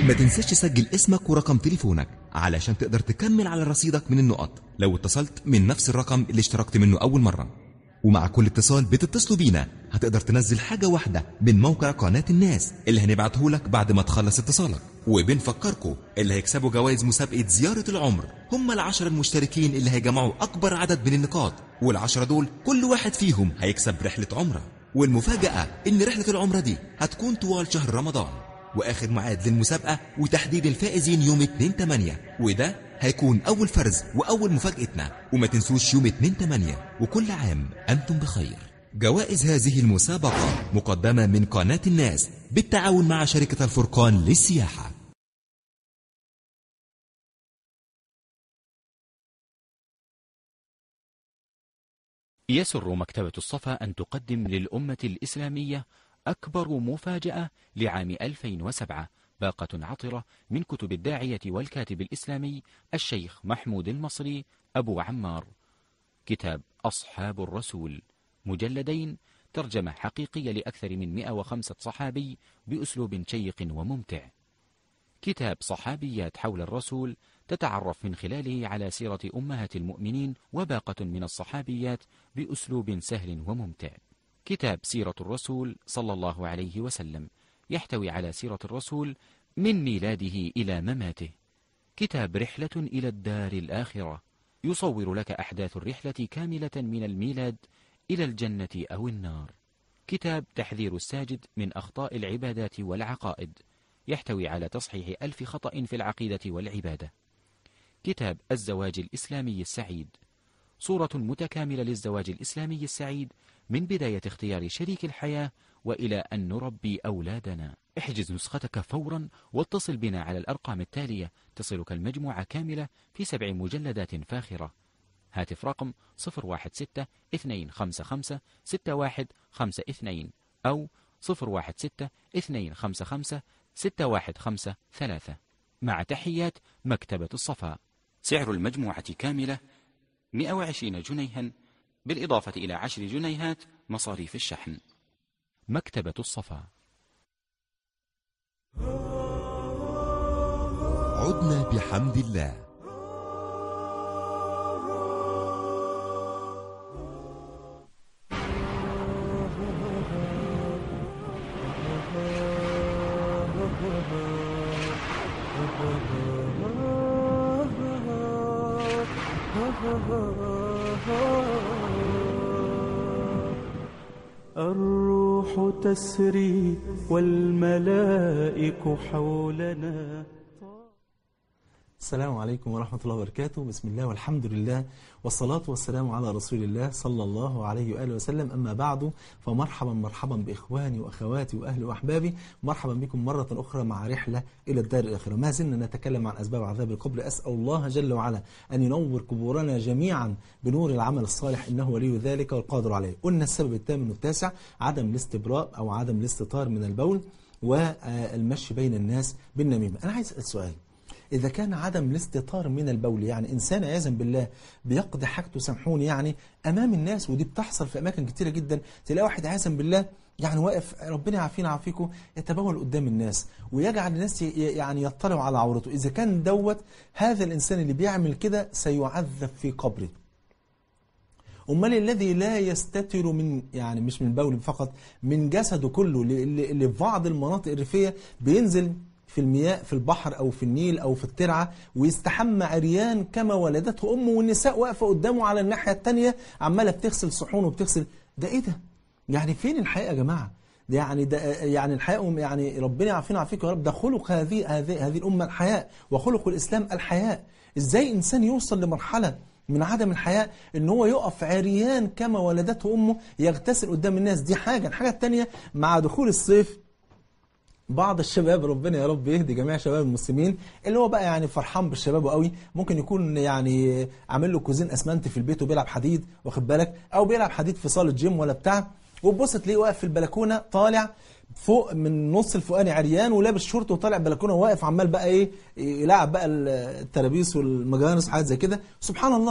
ما تنساش تسجل اسمك ورقم تليفونك علشان تقدر تكمل على رصيدك من النقط لو اتصلت من نفس الرقم اللي اشتركت منه أول مرة ومع كل اتصال بتتصلوا بينا هتقدر تنزل حاجة واحدة من موقع قناة الناس اللي هنبعته لك بعد ما تخلص اتصالك وبنفكركم اللي هيكسبوا جوائز مسابقة زيارة العمر هم العشر المشتركين اللي هيجمعوا أكبر عدد من النقاط والعشرة دول كل واحد فيهم هيكسب رحلة عمرة والمفاجأة إن رحلة العمرة دي هتكون طوال شهر رمضان وآخر ميعاد للمسابقة وتحديد الفائزين يوم 2 8 وده هيكون أول فرز وأول مفاجأتنا وما تنسوش يوم 2 8 وكل عام أنتم بخير جوائز هذه المسابقة مقدمة من قناة الناس بالتعاون مع شركة الفرقان للسياحة يسر مكتبة الصفا أن تقدم للأمة الإسلامية أكبر مفاجأة لعام 2007 باقة عطرة من كتب الداعية والكاتب الإسلامي الشيخ محمود المصري أبو عمار كتاب أصحاب الرسول مجلدين ترجمة حقيقية لأكثر من 105 صحابي بأسلوب شيق وممتع كتاب صحابيات حول الرسول تتعرف من خلاله على سيرة أمهات المؤمنين وباقة من الصحابيات بأسلوب سهل وممتع كتاب سيرة الرسول صلى الله عليه وسلم يحتوي على سيرة الرسول من ميلاده إلى مماته كتاب رحلة إلى الدار الآخرة يصور لك أحداث الرحلة كاملة من الميلاد إلى الجنة أو النار كتاب تحذير الساجد من أخطاء العبادات والعقائد يحتوي على تصحيح ألف خطأ في العقيدة والعبادة كتاب الزواج الإسلامي السعيد صورة متكاملة للزواج الإسلامي السعيد من بداية اختيار شريك الحياة وإلى أن نربي أولادنا احجز نسختك فورا واتصل بنا على الأرقام التالية تصلك المجموعة كاملة في سبع مجلدات فاخرة هاتف رقم 016-255-6152 أو 016-255-6153 مع تحيات مكتبة الصفا سعر المجموعة كاملة 120 جنيها بالإضافة إلى عشر جنيهات مصاريف الشحن مكتبة الصفا عدنا بحمد الله الروح تسري والملائك حولنا السلام عليكم ورحمة الله وبركاته بسم الله والحمد لله والصلاة والسلام على رسول الله صلى الله عليه وآله وسلم أما بعد فمرحبا مرحبا بإخواني وأخواتي وأهلي وأحبابي مرحبا بكم مرة أخرى مع رحلة إلى الدار الآخرة ما زلنا نتكلم عن أسباب عذاب القبر أسأل الله جل وعلا أن ينور قبورنا جميعا بنور العمل الصالح إنه ولي ذلك والقادر عليه قلنا السبب الثامن والتاسع عدم الاستبراء أو عدم الاستطار من البول والمشي بين الناس بالنميمة أنا عايز أسأل سؤال إذا كان عدم الاستطار من البول يعني إنسان عياذا بالله بيقضي حاجته سامحوني يعني أمام الناس ودي بتحصل في أماكن كتيرة جدا تلاقي واحد عياذا بالله يعني واقف ربنا يعافينا يعافيكم يتبول قدام الناس ويجعل الناس ي- يعني يطلعوا على عورته إذا كان دوت هذا الإنسان اللي بيعمل كده سيعذب في قبره أمال الذي لا يستتر من يعني مش من البول فقط من جسده كله اللي- اللي اللي في بعض المناطق الريفية بينزل في المياه في البحر أو في النيل أو في الترعة ويستحمى عريان كما ولدته أمه والنساء واقفة قدامه على الناحية التانية عمالة بتغسل صحون وبتغسل ده إيه ده؟ يعني فين الحقيقة يا جماعة؟ ده يعني ده يعني الحياء يعني ربنا يعافينا ويعافيكم يا رب ده خلق هذه هذه هذه الامه الحياء وخلق الاسلام الحياء ازاي انسان يوصل لمرحله من عدم الحياء ان هو يقف عريان كما ولدته امه يغتسل قدام الناس دي حاجه الحاجه الثانيه مع دخول الصيف بعض الشباب ربنا يا رب يهدي جميع شباب المسلمين اللي هو بقى يعني فرحان بالشباب قوي ممكن يكون يعني عامل له كوزين اسمنت في البيت وبيلعب حديد واخد بالك او بيلعب حديد في صاله جيم ولا بتاع وتبص تلاقيه واقف في البلكونه طالع فوق من نص الفوقاني عريان ولابس شورت وطالع بلكونه وواقف عمال بقى ايه يلعب بقى الترابيس والمجانس وحاجات زي كده سبحان الله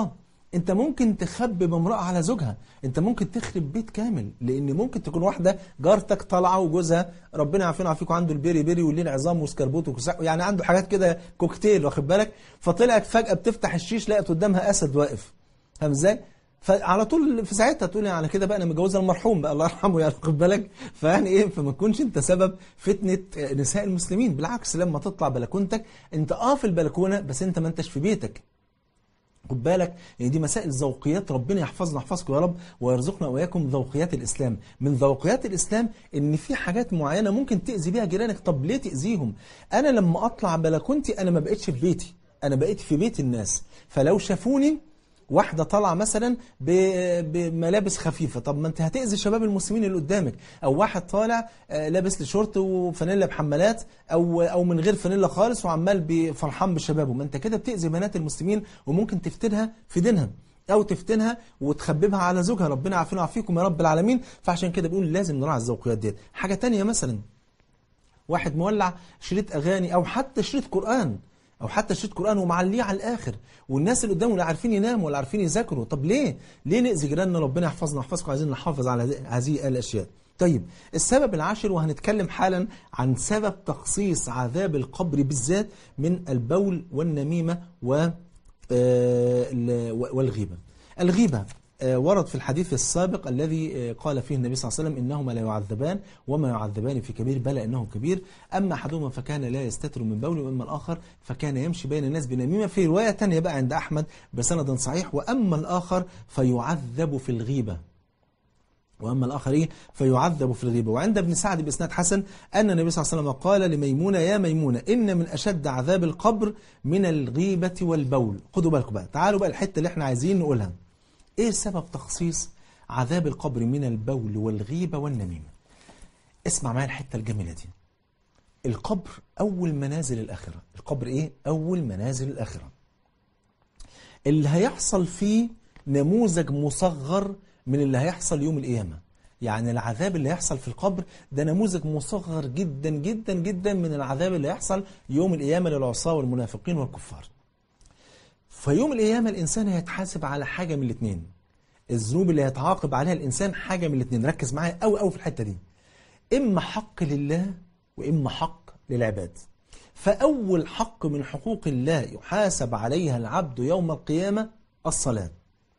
انت ممكن تخبب امرأة على زوجها انت ممكن تخرب بيت كامل لان ممكن تكون واحدة جارتك طالعة وجوزها ربنا يعافينا ويعافيكم عنده البيري بيري والليل عظام وسكربوت وكساح يعني عنده حاجات كده كوكتيل واخد بالك فطلعت فجأة بتفتح الشيش لقت قدامها اسد واقف فاهم ازاي فعلى طول في ساعتها تقول يعني على كده بقى انا متجوزه المرحوم بقى الله يرحمه يعني واخد بالك فيعني ايه فما تكونش انت سبب فتنه نساء المسلمين بالعكس لما تطلع بلكونتك انت اه في البلكونه بس انت ما انتش في بيتك خد بالك ان دي مسائل ذوقيات ربنا يحفظنا ويحفظكم يا رب ويرزقنا واياكم ذوقيات الاسلام من ذوقيات الاسلام ان في حاجات معينه ممكن تاذي بيها جيرانك طب ليه تاذيهم انا لما اطلع بلكونتي انا ما بقتش في بيتي انا بقيت في بيت الناس فلو شافوني واحدة طالعة مثلا ب- بملابس خفيفة طب ما انت هتأذي شباب المسلمين اللي قدامك او واحد طالع آه، لابس لشورت وفانيلا بحمالات او او من غير فانيلا خالص وعمال بي- فرحان بشبابه ما انت كده بتأذي بنات المسلمين وممكن تفتنها في دينها او تفتنها وتخببها على زوجها ربنا يعافينا ويعافيكم يا رب العالمين فعشان كده بيقول لازم نراعي الذوقيات ديت حاجة تانية مثلا واحد مولع شريط اغاني او حتى شريط قران او حتى شريط قران ومعليه على الاخر والناس اللي قدامه لا عارفين يناموا ولا عارفين يذاكروا طب ليه ليه ناذي جيراننا ربنا يحفظنا ويحفظكم عايزين نحافظ على هذه- هذه الاشياء طيب السبب العاشر وهنتكلم حالا عن سبب تخصيص عذاب القبر بالذات من البول والنميمه و آه، ال- والغيبه الغيبه آه، ورد في الحديث السابق الذي آه، قال فيه النبي صلى الله عليه وسلم إنهما لا يعذبان وما يعذبان في كبير بلى إنه كبير أما أحدهما فكان لا يستتر من بوله وأما الآخر فكان يمشي بين الناس بنميمة في رواية تانية بقى عند أحمد بسند صحيح وأما الآخر فيعذب في الغيبة وأما الآخر إيه؟ فيعذب في الغيبة وعند ابن سعد بإسناد حسن أن النبي صلى الله عليه وسلم قال لميمونة يا ميمونة إن من أشد عذاب القبر من الغيبة والبول خدوا بالكم بقى تعالوا بقى الحتة اللي احنا عايزين نقولها ايه سبب تخصيص عذاب القبر من البول والغيبة والنميمة اسمع معايا الحتة الجميلة دي القبر أول منازل الآخرة القبر إيه؟ أول منازل الآخرة اللي هيحصل فيه نموذج مصغر من اللي هيحصل يوم القيامة يعني العذاب اللي هيحصل في القبر ده نموذج مصغر جدا جدا جدا من العذاب اللي هيحصل يوم القيامة للعصاة والمنافقين والكفار فيوم القيامة الإنسان هيتحاسب على حاجة من الاثنين الذنوب اللي هيتعاقب عليها الإنسان حاجة من الاثنين ركز معايا قوي قوي في الحتة دي إما حق لله وإما حق للعباد فأول حق من حقوق الله يحاسب عليها العبد يوم القيامة الصلاة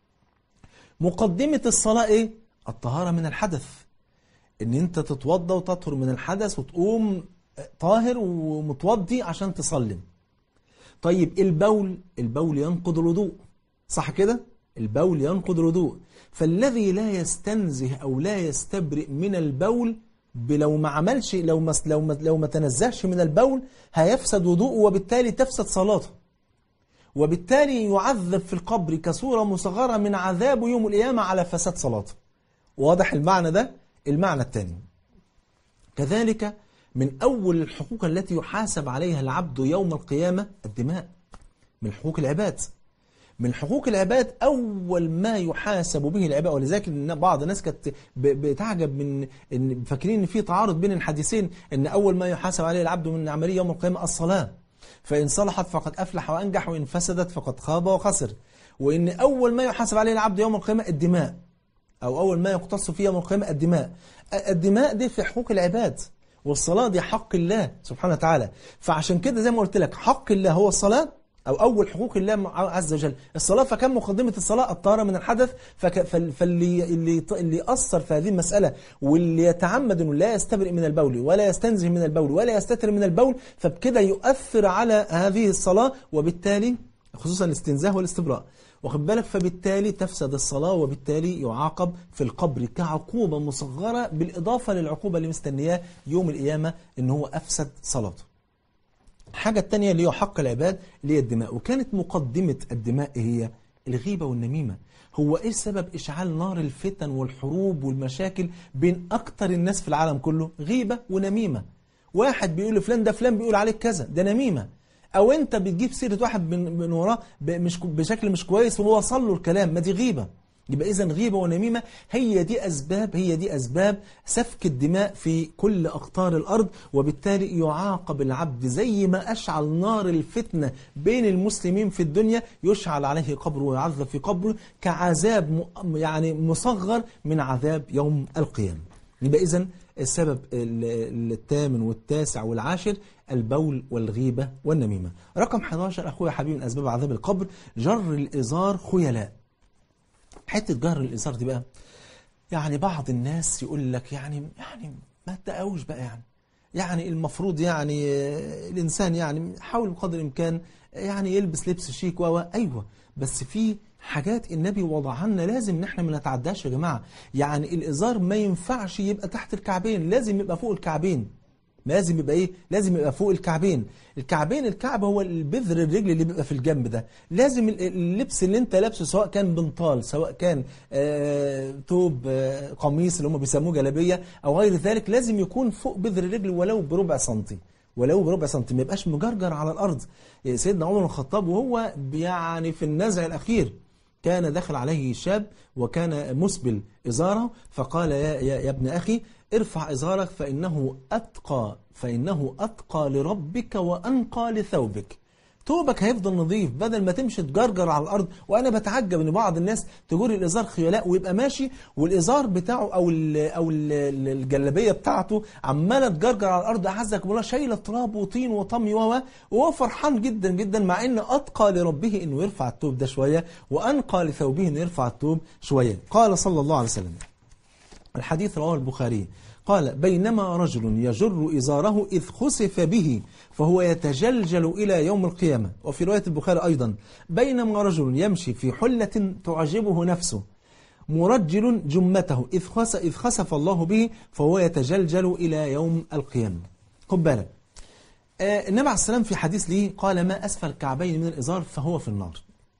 مقدمة الصلاة إيه؟ الطهارة من الحدث إن أنت تتوضى وتطهر من الحدث وتقوم طاهر ومتوضي عشان تصلي طيب البول البول ينقض الوضوء صح كده البول ينقض الوضوء فالذي لا يستنزه او لا يستبرئ من البول لو ما عملش لو ما لو ما لو ما تنزهش من البول هيفسد وضوءه وبالتالي تفسد صلاته وبالتالي يعذب في القبر كصورة مصغرة من عذابه يوم القيامة على فساد صلاته واضح المعنى ده المعنى الثاني كذلك من أول الحقوق التي يحاسب عليها العبد يوم القيامة الدماء من حقوق العباد من حقوق العباد أول ما يحاسب به العباد ولذلك إن بعض الناس كانت ب- بتعجب من إن فاكرين إن في تعارض بين الحديثين إن أول ما يحاسب عليه العبد من عملية يوم القيامة الصلاة فإن صلحت فقد أفلح وأنجح وإن فسدت فقد خاب وخسر وإن أول ما يحاسب عليه العبد يوم القيامة الدماء أو أول ما يقتص فيه يوم القيامة الدماء الدماء دي في حقوق العباد والصلاة دي حق الله سبحانه وتعالى فعشان كده زي ما قلت لك حق الله هو الصلاة أو أول حقوق الله عز وجل الصلاة فكان مقدمة الصلاة الطهارة من الحدث فك فال- فاللي اللي اللي أثر في هذه المسألة واللي يتعمد أنه لا يستبرئ من البول ولا يستنزه من البول ولا يستتر من البول فبكده يؤثر على هذه الصلاة وبالتالي خصوصا الاستنزاه والاستبراء واخد بالك فبالتالي تفسد الصلاة وبالتالي يعاقب في القبر كعقوبة مصغرة بالإضافة للعقوبة اللي مستنياه يوم القيامة إن هو أفسد صلاته الحاجة التانية اللي هو حق العباد اللي هي الدماء وكانت مقدمة الدماء إيه هي الغيبة والنميمة هو إيه سبب إشعال نار الفتن والحروب والمشاكل بين أكتر الناس في العالم كله غيبة ونميمة واحد بيقول لفلان ده فلان بيقول عليك كذا ده نميمة أو أنت بتجيب سيرة واحد من, من وراه ب- مش كو- بشكل مش كويس وهو وصل له الكلام ما دي غيبة يبقى إذا غيبة ونميمة هي دي أسباب هي دي أسباب سفك الدماء في كل أقطار الأرض وبالتالي يعاقب العبد زي ما أشعل نار الفتنة بين المسلمين في الدنيا يشعل عليه قبره ويعذب في قبره كعذاب م- يعني مصغر من عذاب يوم القيامة يبقى إذا السبب ال- الثامن والتاسع والعاشر البول والغيبة والنميمة رقم 11 أخويا حبيبي من أسباب عذاب القبر جر الإزار خيلاء حته جهر الإزار دي بقى يعني بعض الناس يقول لك يعني يعني ما تقاوش بقى يعني يعني المفروض يعني آه، الإنسان يعني حاول بقدر الإمكان يعني يلبس لبس شيك و أيوة بس في حاجات النبي وضعها لنا لازم ان احنا ما نتعداش يا جماعة يعني الإزار ما ينفعش يبقى تحت الكعبين لازم يبقى فوق الكعبين لازم يبقى ايه لازم يبقى فوق الكعبين الكعبين الكعب هو البذر الرجل اللي بيبقى في الجنب ده لازم ال- اللبس اللي انت لابسه سواء كان بنطال سواء كان آه توب آه قميص اللي هم بيسموه جلابيه او غير ذلك لازم يكون فوق بذر الرجل ولو بربع سنتي ولو بربع سنتي ما يبقاش مجرجر على الارض آه، سيدنا عمر بن الخطاب وهو يعني في النزع الاخير كان دخل عليه شاب وكان مسبل إزاره فقال يا, يا, يا ابن أخي ارفع إزارك فإنه أتقى فإنه أتقى لربك وأنقى لثوبك ثوبك هيفضل نظيف بدل ما تمشي تجرجر على الارض وانا بتعجب ان بعض الناس تجر الازار خيلاء ويبقى ماشي والازار بتاعه او ال او ال الجلابيه بتاعته عماله تجرجر على الارض اعزكم الله شايله تراب وطين وطمي و وهو فرحان جدا جدا مع ان اتقى لربه انه يرفع الثوب ده شويه وانقى لثوبه انه يرفع الثوب شويه قال صلى الله عليه وسلم الحديث رواه البخاري قال بينما رجل يجر إزاره إذ خسف به فهو يتجلجل إلى يوم القيامة وفي رواية البخاري أيضا بينما رجل يمشي في حلة تعجبه نفسه مرجل جمته إذ خس- إذ خسف الله به فهو يتجلجل إلى يوم القيامة خد بالك آه، النبي عليه السلام في حديث ليه قال ما أسفل الكعبين من الإزار فهو في النار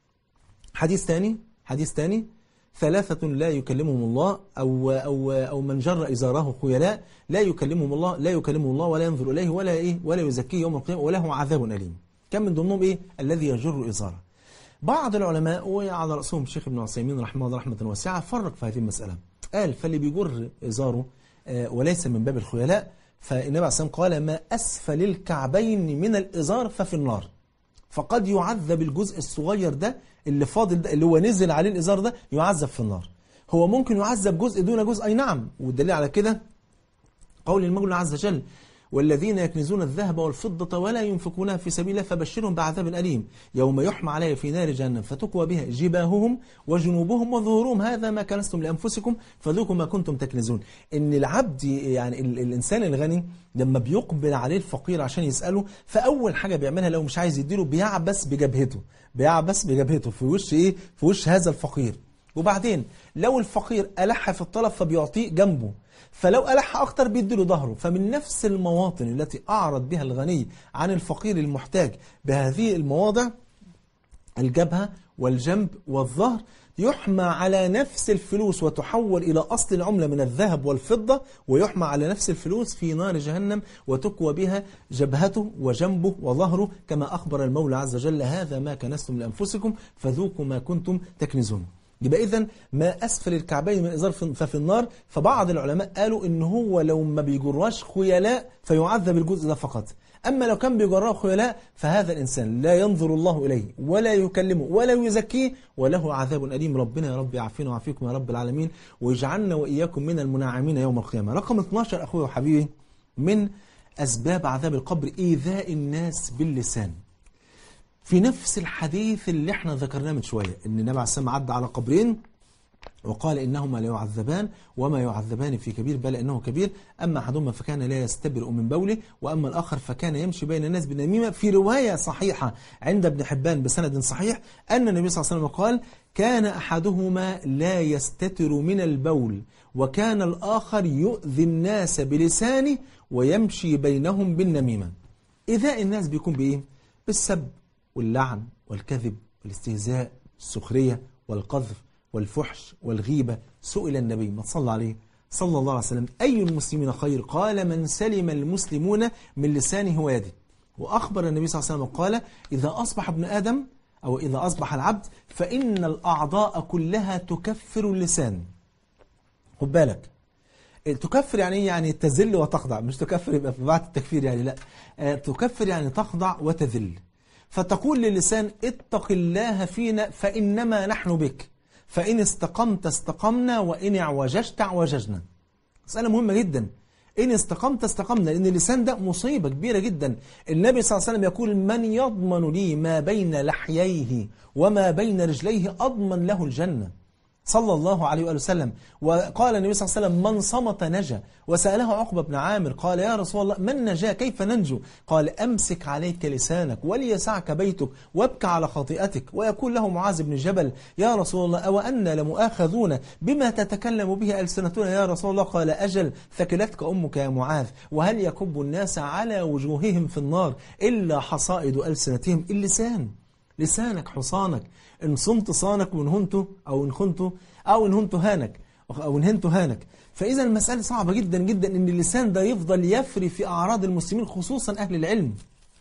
حديث ثاني حديث ثاني ثلاثة لا يكلمهم الله أو أو أو من جر إزاره خيلاء لا يكلمهم الله لا يكلمه الله ولا ينظر إليه ولا إيه ولا يزكيه يوم القيامة وله عذاب أليم كم من ضمنهم إيه الذي يجر إزاره بعض العلماء وعلى رأسهم الشيخ ابن عثيمين رحمه الله رحمة واسعة فرق في هذه المسألة قال فاللي بيجر إزاره آه، وليس من باب الخيلاء فالنبي عليه الصلاة والسلام قال ما أسفل الكعبين من الإزار ففي النار فقد يعذب الجزء الصغير ده اللي فاضل ده اللي هو نزل عليه الإزار ده يعذب في النار هو ممكن يعذب جزء دون جزء أي نعم والدليل على كده قول المولى عز وجل والذين يكنزون الذهب والفضة ولا ينفقونها في سبيل الله فبشرهم بعذاب أليم يوم يحمى عليه في نار جهنم فتكوى بها جباههم وجنوبهم وظهورهم هذا ما كنستم لأنفسكم فذوقوا ما كنتم تكنزون إن العبد يعني ال الإنسان الغني لما بيقبل عليه الفقير عشان يسأله فأول حاجة بيعملها لو مش عايز يديله بيعبس بجبهته بيعبس بجبهته في وش إيه في وش هذا الفقير وبعدين لو الفقير ألح في الطلب فبيعطيه جنبه فلو ألح أكتر بيديله ظهره فمن نفس المواطن التي أعرض بها الغني عن الفقير المحتاج بهذه المواضع الجبهة والجنب والظهر يحمى على نفس الفلوس وتحول إلى أصل العملة من الذهب والفضة ويحمى على نفس الفلوس في نار جهنم وتكوى بها جبهته وجنبه وظهره كما أخبر المولى عز وجل هذا ما كنستم لأنفسكم فذوقوا ما كنتم تكنزون يبقى إذا ما أسفل الكعبين من إزار ففي النار فبعض العلماء قالوا إن هو لو ما بيجراش خيلاء فيعذب الجزء ده فقط أما لو كان بيجراه خيلاء فهذا الإنسان لا ينظر الله إليه ولا يكلمه ولا يزكيه وله عذاب أليم ربنا يا رب يعافينا ويعافيكم يا رب العالمين ويجعلنا وإياكم من المنعمين يوم القيامة رقم 12 أخوي وحبيبي من أسباب عذاب القبر إيذاء الناس باللسان في نفس الحديث اللي احنا ذكرناه من شوية ان النبي عليه السلام عدى على قبرين وقال إنهما لا يعذبان وما يعذبان في كبير بل إنه كبير أما أحدهما فكان لا يستبرئ من بوله وأما الآخر فكان يمشي بين الناس بالنميمة في رواية صحيحة عند ابن حبان بسند صحيح أن النبي صلى الله عليه وسلم قال كان أحدهما لا يستتر من البول وكان الآخر يؤذي الناس بلسانه ويمشي بينهم بالنميمة إذا الناس بيكون بإيه؟ بالسب واللعن والكذب والاستهزاء السخرية والقذف والفحش والغيبة سئل النبي ما صلى عليه صلى الله عليه وسلم أي المسلمين خير قال من سلم المسلمون من لسانه ويده وأخبر النبي صلى الله عليه وسلم قال إذا أصبح ابن آدم أو إذا أصبح العبد فإن الأعضاء كلها تكفر اللسان خد بالك تكفر يعني إيه؟ يعني تذل وتخضع مش تكفر يبقى في بعد التكفير يعني لا آه، تكفر يعني تخضع وتذل فتقول للسان اتق الله فينا فإنما نحن بك فإن استقمت استقمنا وإن اعوججت اعوججنا مسألة مهمة جدا إن استقمت استقمنا لأن اللسان ده مصيبة كبيرة جدا النبي صلى الله عليه وسلم يقول من يضمن لي ما بين لحييه وما بين رجليه أضمن له الجنة صلى الله عليه وآله وسلم وقال النبي صلى الله عليه وسلم من صمت نجا وسأله عقبة بن عامر قال يا رسول الله من نجا كيف ننجو قال أمسك عليك لسانك وليسعك بيتك وابك على خطيئتك ويقول له معاذ بن جبل يا رسول الله أو أن لمؤاخذون بما تتكلم به ألسنتنا يا رسول الله قال أجل ثكلتك أمك يا معاذ وهل يكب الناس على وجوههم في النار إلا حصائد ألسنتهم اللسان لسانك حصانك إن صمت صانك وإن هنت أو إن خنت أو إن هنت هانك أو إن هنت هانك فإذا المسألة صعبة جدا جدا إن اللسان ده يفضل يفري في أعراض المسلمين خصوصا أهل العلم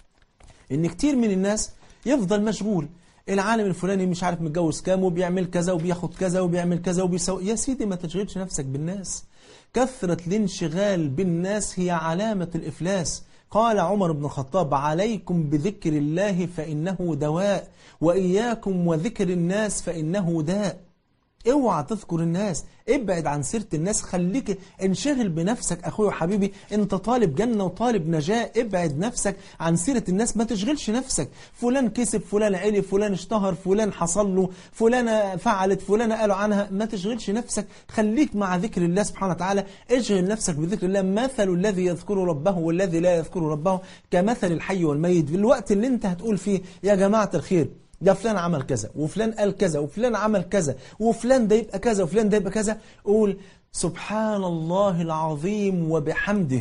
إن كتير من الناس يفضل مشغول العالم الفلاني مش عارف متجوز كام وبيعمل كذا وبياخد كذا وبيعمل كذا وبيسوي يا سيدي ما تشغلش نفسك بالناس كثرة الانشغال بالناس هي علامة الإفلاس قال عمر بن الخطاب عليكم بذكر الله فإنه دواء وإياكم وذكر الناس فإنه داء اوعى تذكر الناس ابعد عن سيرة الناس خليك انشغل بنفسك اخوي وحبيبي انت طالب جنة وطالب نجاة ابعد نفسك عن سيرة الناس ما تشغلش نفسك فلان كسب فلان علي فلان اشتهر فلان حصل له فلانة فعلت فلانة قالوا عنها ما تشغلش نفسك خليك مع ذكر الله سبحانه وتعالى اشغل نفسك بذكر الله مثل الذي يذكر ربه والذي لا يذكر ربه كمثل الحي والميت في الوقت اللي انت هتقول فيه يا جماعة الخير ده فلان عمل كذا وفلان قال كذا وفلان عمل كذا وفلان ده يبقى كذا وفلان ده يبقى كذا قول سبحان الله العظيم وبحمده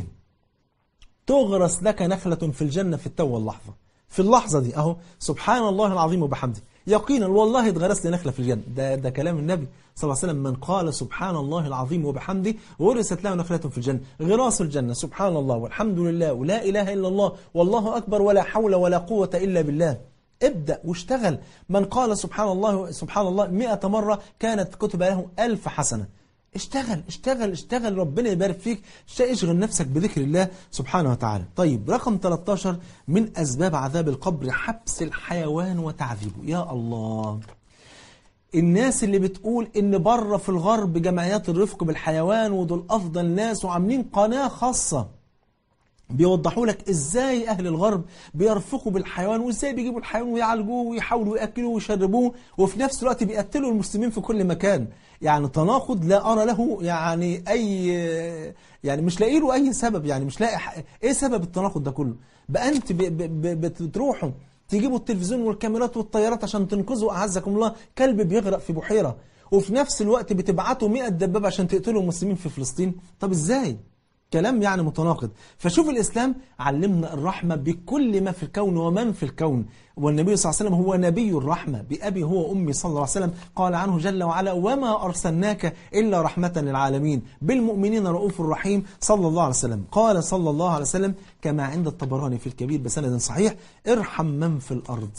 تغرس لك نخلة في الجنة في التو اللحظة في اللحظة دي أهو سبحان الله العظيم وبحمده يقينا والله اتغرس لي نخلة في الجنة ده, ده كلام النبي صلى الله عليه وسلم من قال سبحان الله العظيم وبحمده غرست له نخلة في الجنة غراس الجنة سبحان الله والحمد لله ولا إله إلا الله والله أكبر ولا حول ولا قوة إلا بالله ابدأ واشتغل من قال سبحان الله سبحان الله مئة مرة كانت كتب له ألف حسنة اشتغل اشتغل اشتغل ربنا يبارك فيك اشغل نفسك بذكر الله سبحانه وتعالى طيب رقم 13 من أسباب عذاب القبر حبس الحيوان وتعذيبه يا الله الناس اللي بتقول ان بره في الغرب جمعيات الرفق بالحيوان ودول افضل ناس وعاملين قناة خاصة بيوضحوا لك ازاي اهل الغرب بيرفقوا بالحيوان وازاي بيجيبوا الحيوان ويعالجوه ويحاولوا ياكلوه ويشربوه وفي نفس الوقت بيقتلوا المسلمين في كل مكان يعني تناقض لا ارى له يعني اي يعني مش لاقي له اي سبب يعني مش لاقي ح- ايه سبب التناقض ده كله بقى انت ب- ب- ب- بتروحوا تجيبوا التلفزيون والكاميرات والطيارات عشان تنقذوا اعزكم الله كلب بيغرق في بحيره وفي نفس الوقت بتبعتوا 100 دبابه عشان تقتلوا المسلمين في فلسطين طب ازاي كلام يعني متناقض فشوف الإسلام علمنا الرحمة بكل ما في الكون ومن في الكون والنبي صلى الله عليه وسلم هو نبي الرحمة بأبي هو أمي صلى الله عليه وسلم قال عنه جل وعلا وما أرسلناك إلا رحمة للعالمين بالمؤمنين رؤوف رحيم صلى الله عليه وسلم قال صلى الله عليه وسلم كما عند الطبراني في الكبير بسند صحيح ارحم من في الأرض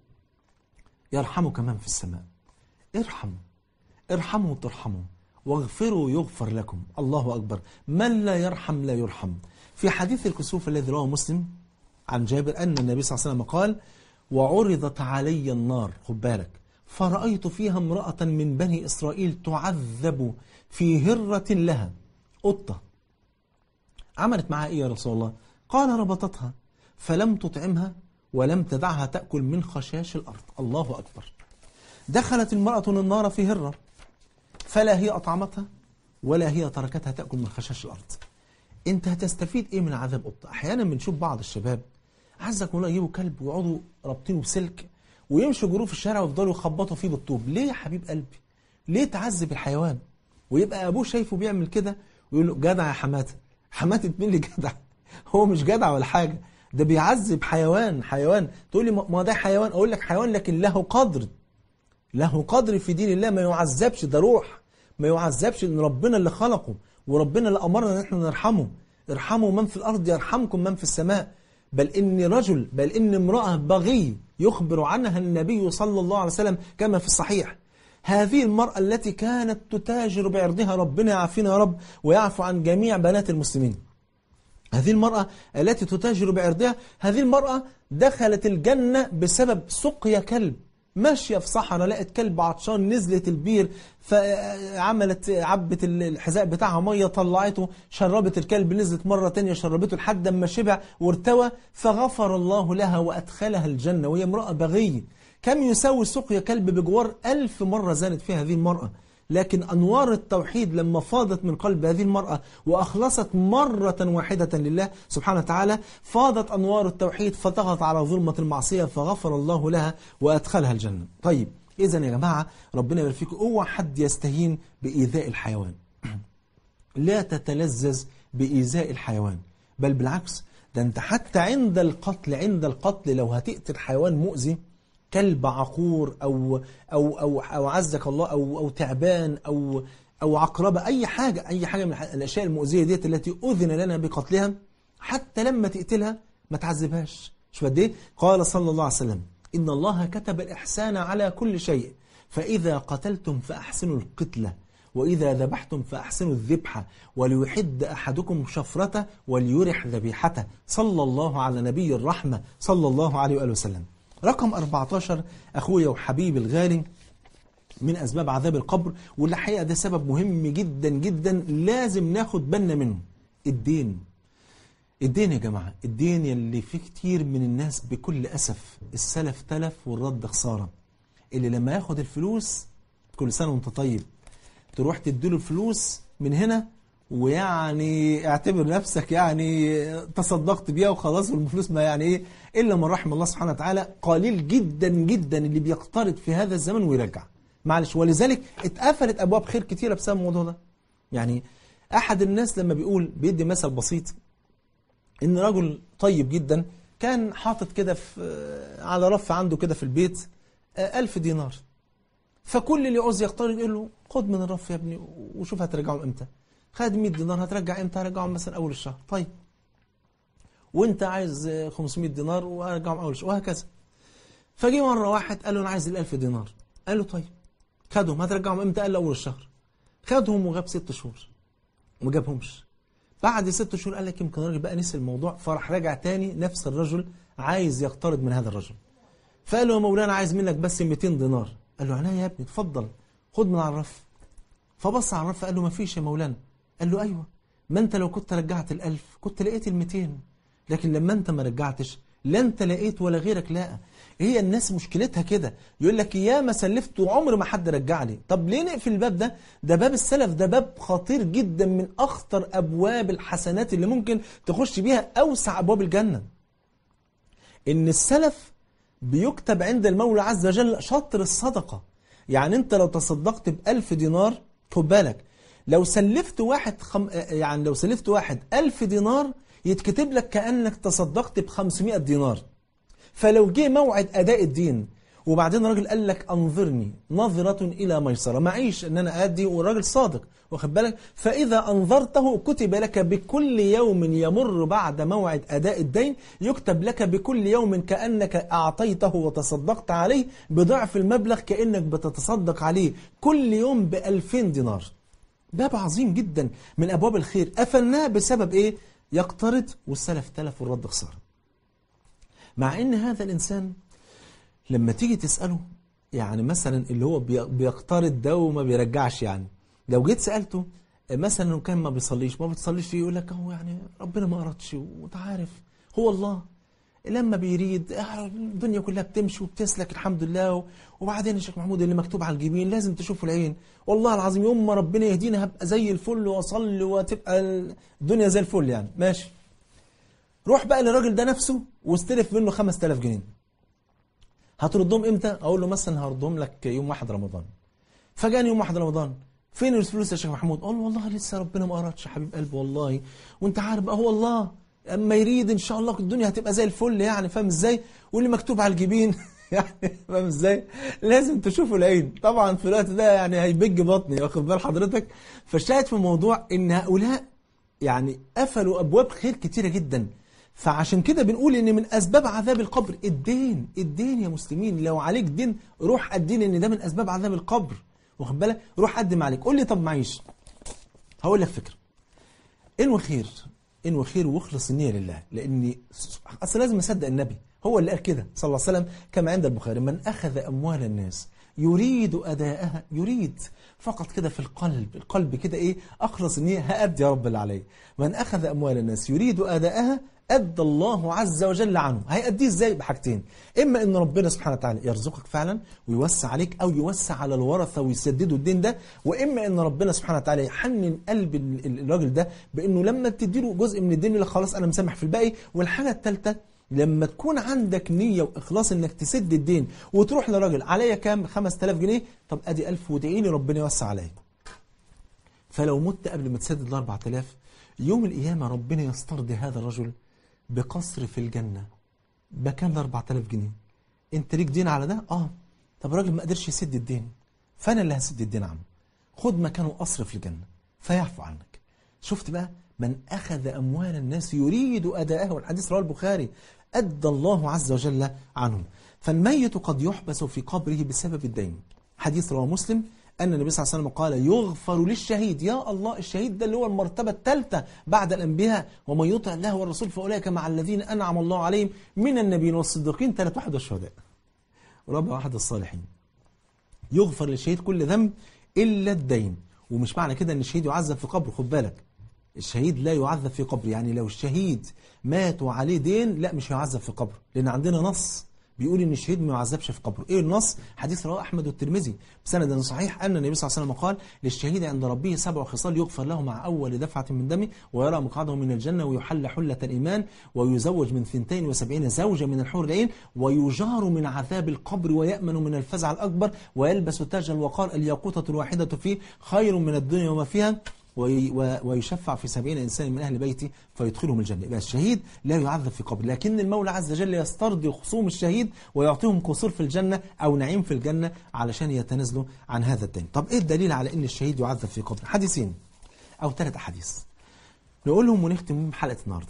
يرحمك من في السماء ارحم ارحموا ترحموا واغفروا يغفر لكم الله أكبر من لا يرحم لا يرحم في حديث الكسوف الذي رواه مسلم عن جابر أن النبي صلى الله عليه وسلم قال وعرضت علي النار خد بالك فرأيت فيها امرأة من بني إسرائيل تعذب في هرة لها قطة عملت معها إيه يا رسول الله قال ربطتها فلم تطعمها ولم تدعها تأكل من خشاش الأرض الله أكبر دخلت المرأة النار في هرة فلا هي أطعمتها ولا هي تركتها تأكل من خشاش الأرض أنت هتستفيد إيه من عذاب قطة أحيانا بنشوف بعض الشباب عزك الله يجيبوا كلب ويقعدوا رابطينه بسلك ويمشوا جروه في الشارع ويفضلوا يخبطوا فيه بالطوب ليه يا حبيب قلبي ليه تعذب الحيوان ويبقى أبوه شايفه بيعمل كده ويقول له جدع يا حماتة حماتة مين اللي جدع هو مش جدع ولا حاجة ده بيعذب حيوان حيوان تقول لي ما ده حيوان أقول لك حيوان لكن له قدر له قدر في دين الله ما يعذبش ده روح ما يعذبش ان ربنا اللي خلقه وربنا اللي امرنا ان احنا نرحمه ارحموا من في الارض يرحمكم من في السماء بل إن رجل بل إن امرأة بغي يخبر عنها النبي صلى الله عليه وسلم كما في الصحيح هذه المرأة التي كانت تتاجر بعرضها ربنا يعافينا يا رب ويعفو عن جميع بنات المسلمين هذه المرأة التي تتاجر بعرضها هذه المرأة دخلت الجنة بسبب سقيا كلب ماشية في صحراء لقت كلب عطشان نزلت البير فعملت عبت الحذاء بتاعها مية طلعته شربت الكلب نزلت مرة تانية شربته لحد ما شبع وارتوى فغفر الله لها وأدخلها الجنة وهي امرأة بغية كم يساوي سقيا كلب بجوار ألف مرة زانت فيها هذه المرأة لكن أنوار التوحيد لما فاضت من قلب هذه المرأة وأخلصت مرة واحدة لله سبحانه وتعالى فاضت أنوار التوحيد فطغت على ظلمة المعصية فغفر الله لها وأدخلها الجنة طيب إذا يا جماعة ربنا يبارك فيكم اوعى حد يستهين بإيذاء الحيوان لا تتلذذ بإيذاء الحيوان بل بالعكس ده أنت حتى عند القتل عند القتل لو هتقتل حيوان مؤذي كلب عقور أو أو أو أو عزك الله أو أو تعبان أو أو عقربة أي حاجة أي حاجة من الأشياء المؤذية ديت التي أذن لنا بقتلها حتى لما تقتلها ما تعذبهاش شو قد ايه؟ قال صلى الله عليه وسلم إن الله كتب الإحسان على كل شيء فإذا قتلتم فأحسنوا القتلة وإذا ذبحتم فأحسنوا الذبحة وليحد أحدكم شفرته وليرح ذبيحته صلى الله على نبي الرحمة صلى الله عليه وآله وسلم رقم 14 أخويا وحبيبي الغالي من أسباب عذاب القبر واللي الحقيقة ده سبب مهم جدا جدا لازم ناخد بالنا منه الدين الدين يا جماعة الدين يلي فيه كتير من الناس بكل أسف السلف تلف والرد خسارة اللي لما ياخد الفلوس كل سنة وانت طيب تروح تديله الفلوس من هنا ويعني اعتبر نفسك يعني تصدقت بيها وخلاص والفلوس ما يعني ايه الا من رحم الله سبحانه وتعالى قليل جدا جدا اللي بيقترض في هذا الزمن ويرجع معلش ولذلك اتقفلت ابواب خير كتيره بسبب الموضوع ده يعني احد الناس لما بيقول بيدي مثل بسيط ان رجل طيب جدا كان حاطط كده في على رف عنده كده في البيت ألف دينار فكل اللي يعوز يقترض يقول له خد من الرف يا ابني وشوف هترجعهم امتى خد 100 دينار هترجع امتى هرجعهم مثلا اول الشهر طيب وانت عايز 500 دينار وهرجعهم اول الشهر وهكذا فجي مره واحد قال له انا عايز ال 1000 دينار قال له طيب خدهم هترجعهم امتى قال له اول الشهر خدهم وغاب ست شهور وما جابهمش بعد ست شهور قال لك يمكن الراجل بقى نسي الموضوع فراح راجع تاني نفس الرجل عايز يقترض من هذا الرجل فقال له يا مولانا عايز منك بس 200 دينار قال له عينيا يا ابني اتفضل خد من على الرف فبص على الرف قال له ما فيش يا مولانا قال له ايوه ما انت لو كنت رجعت الألف كنت لقيت الميتين لكن لما انت ما رجعتش لا انت لقيت ولا غيرك لاقى هي الناس مشكلتها كده يقول لك يا ما سلفت وعمر ما حد رجع لي طب ليه نقفل الباب ده ده باب السلف ده باب خطير جدا من اخطر ابواب الحسنات اللي ممكن تخش بيها اوسع ابواب الجنه ان السلف بيكتب عند المولى عز وجل شطر الصدقه يعني انت لو تصدقت بألف دينار خد بالك لو سلفت واحد خم... يعني لو سلفت واحد ألف دينار يتكتب لك كأنك تصدقت ب 500 دينار فلو جه موعد أداء الدين وبعدين الراجل قال لك أنظرني نظرة إلى ميسرة معيش أن أنا أدي والراجل صادق واخد بالك فإذا أنظرته كتب لك بكل يوم يمر بعد موعد أداء الدين يكتب لك بكل يوم كأنك أعطيته وتصدقت عليه بضعف المبلغ كأنك بتتصدق عليه كل يوم بألفين دينار باب عظيم جدا من أبواب الخير قفلناه بسبب إيه؟ يقترض والسلف تلف والرد خسارة مع ان هذا الانسان لما تيجي تسأله يعني مثلا اللي هو بيقترض ده وما بيرجعش يعني لو جيت سألته مثلا لو كان ما بيصليش ما بتصليش فيه يقول لك هو يعني ربنا ما أردش وانت عارف هو الله لما بيريد الدنيا كلها بتمشي وبتسلك الحمد لله وبعدين يا شيخ محمود اللي مكتوب على الجبين لازم تشوفه العين والله العظيم يوم ما ربنا يهدينا هبقى زي الفل واصلي وتبقى الدنيا زي الفل يعني ماشي روح بقى للراجل ده نفسه واستلف منه 5000 جنيه هتردهم امتى اقول له مثلا هردهم لك يوم 1 رمضان فجاني يوم 1 رمضان فين الفلوس يا شيخ محمود قال له والله لسه ربنا ما اردش يا حبيب قلبي والله وانت عارف بقى هو الله اما يريد ان شاء الله الدنيا هتبقى زي الفل يعني فاهم ازاي واللي مكتوب على الجبين يعني فاهم ازاي لازم تشوفوا العين طبعا في الوقت ده يعني هيبج بطني واخد بال حضرتك فالشاهد في الموضوع ان هؤلاء يعني قفلوا ابواب خير كتيره جدا فعشان كده بنقول ان من اسباب عذاب القبر الدين الدين يا مسلمين لو عليك دين روح قدين ان ده من اسباب عذاب القبر واخد بالك روح قدم عليك قول لي طب معيش هقول لك فكره انوي خير انوي خير واخلص النيه لله لان اصل لازم اصدق النبي هو اللي قال كده صلى الله عليه وسلم كما عند البخاري من اخذ اموال الناس يريد اداءها يريد فقط كده في القلب القلب كده ايه اخلص النيه هادي يا رب العالمين من اخذ اموال الناس يريد اداءها ادى الله عز وجل عنه هيأديه ازاي بحاجتين اما ان ربنا سبحانه وتعالى يرزقك فعلا ويوسع عليك او يوسع على الورثه ويسددوا الدين ده واما ان ربنا سبحانه وتعالى يحنن قلب ال- ال- الراجل ده بانه لما بتديله جزء من الدين يقول لك خلاص انا مسامح في الباقي والحاجه الثالثه لما تكون عندك نية وإخلاص إنك تسد الدين وتروح لراجل عليا كام 5000 جنيه طب أدي 1000 وادعي لي ربنا يوسع عليا فلو مت قبل ما تسدد ال 4000 يوم القيامة ربنا يسترضي هذا الرجل بقصر في الجنة بكام ال 4000 جنيه انت ليك دين على ده اه طب الراجل ما قدرش يسد الدين فانا اللي هسد الدين عنه خد مكانه قصر في الجنة فيعفو عنك شفت بقى من أخذ أموال الناس يريد أداءه والحديث رواه البخاري أدى الله عز وجل عنه فالميت قد يحبس في قبره بسبب الدين حديث رواه مسلم أن النبي صلى الله عليه وسلم قال يغفر للشهيد يا الله الشهيد ده اللي هو المرتبة الثالثة بعد الأنبياء ومن يطع الله والرسول فأولئك مع الذين أنعم الله عليهم من النبيين والصديقين ثلاث واحد والشهداء ورابع واحد الصالحين يغفر للشهيد كل ذنب إلا الدين ومش معنى كده أن الشهيد يعذب في قبره خد بالك الشهيد لا يعذب في قبره يعني لو الشهيد مات وعليه دين لا مش هيعذب في قبره لأن عندنا نص بيقول ان الشهيد ما يعذبش في قبره ايه النص حديث رواه احمد والترمذي بسند صحيح ان النبي صلى الله عليه وسلم قال للشهيد عند ربه سبع خصال يغفر له مع اول دفعه من دمه ويرى مقعده من الجنه ويحل حله الايمان ويزوج من 72 زوجه من الحور العين ويجار من عذاب القبر ويامن من الفزع الاكبر ويلبس تاج الوقار الياقوته الواحده فيه خير من الدنيا وما فيها وي- و- ويشفع في سبعين إنسان من أهل بيته فيدخلهم الجنة يبقى الشهيد لا يعذب في قبر لكن المولى عز وجل يسترضي خصوم الشهيد ويعطيهم قصور في الجنة أو نعيم في الجنة علشان يتنازلوا عن هذا الدين طب إيه الدليل على أن الشهيد يعذب في قبر حديثين أو ثلاث أحاديث نقولهم ونختم حلقة النهاردة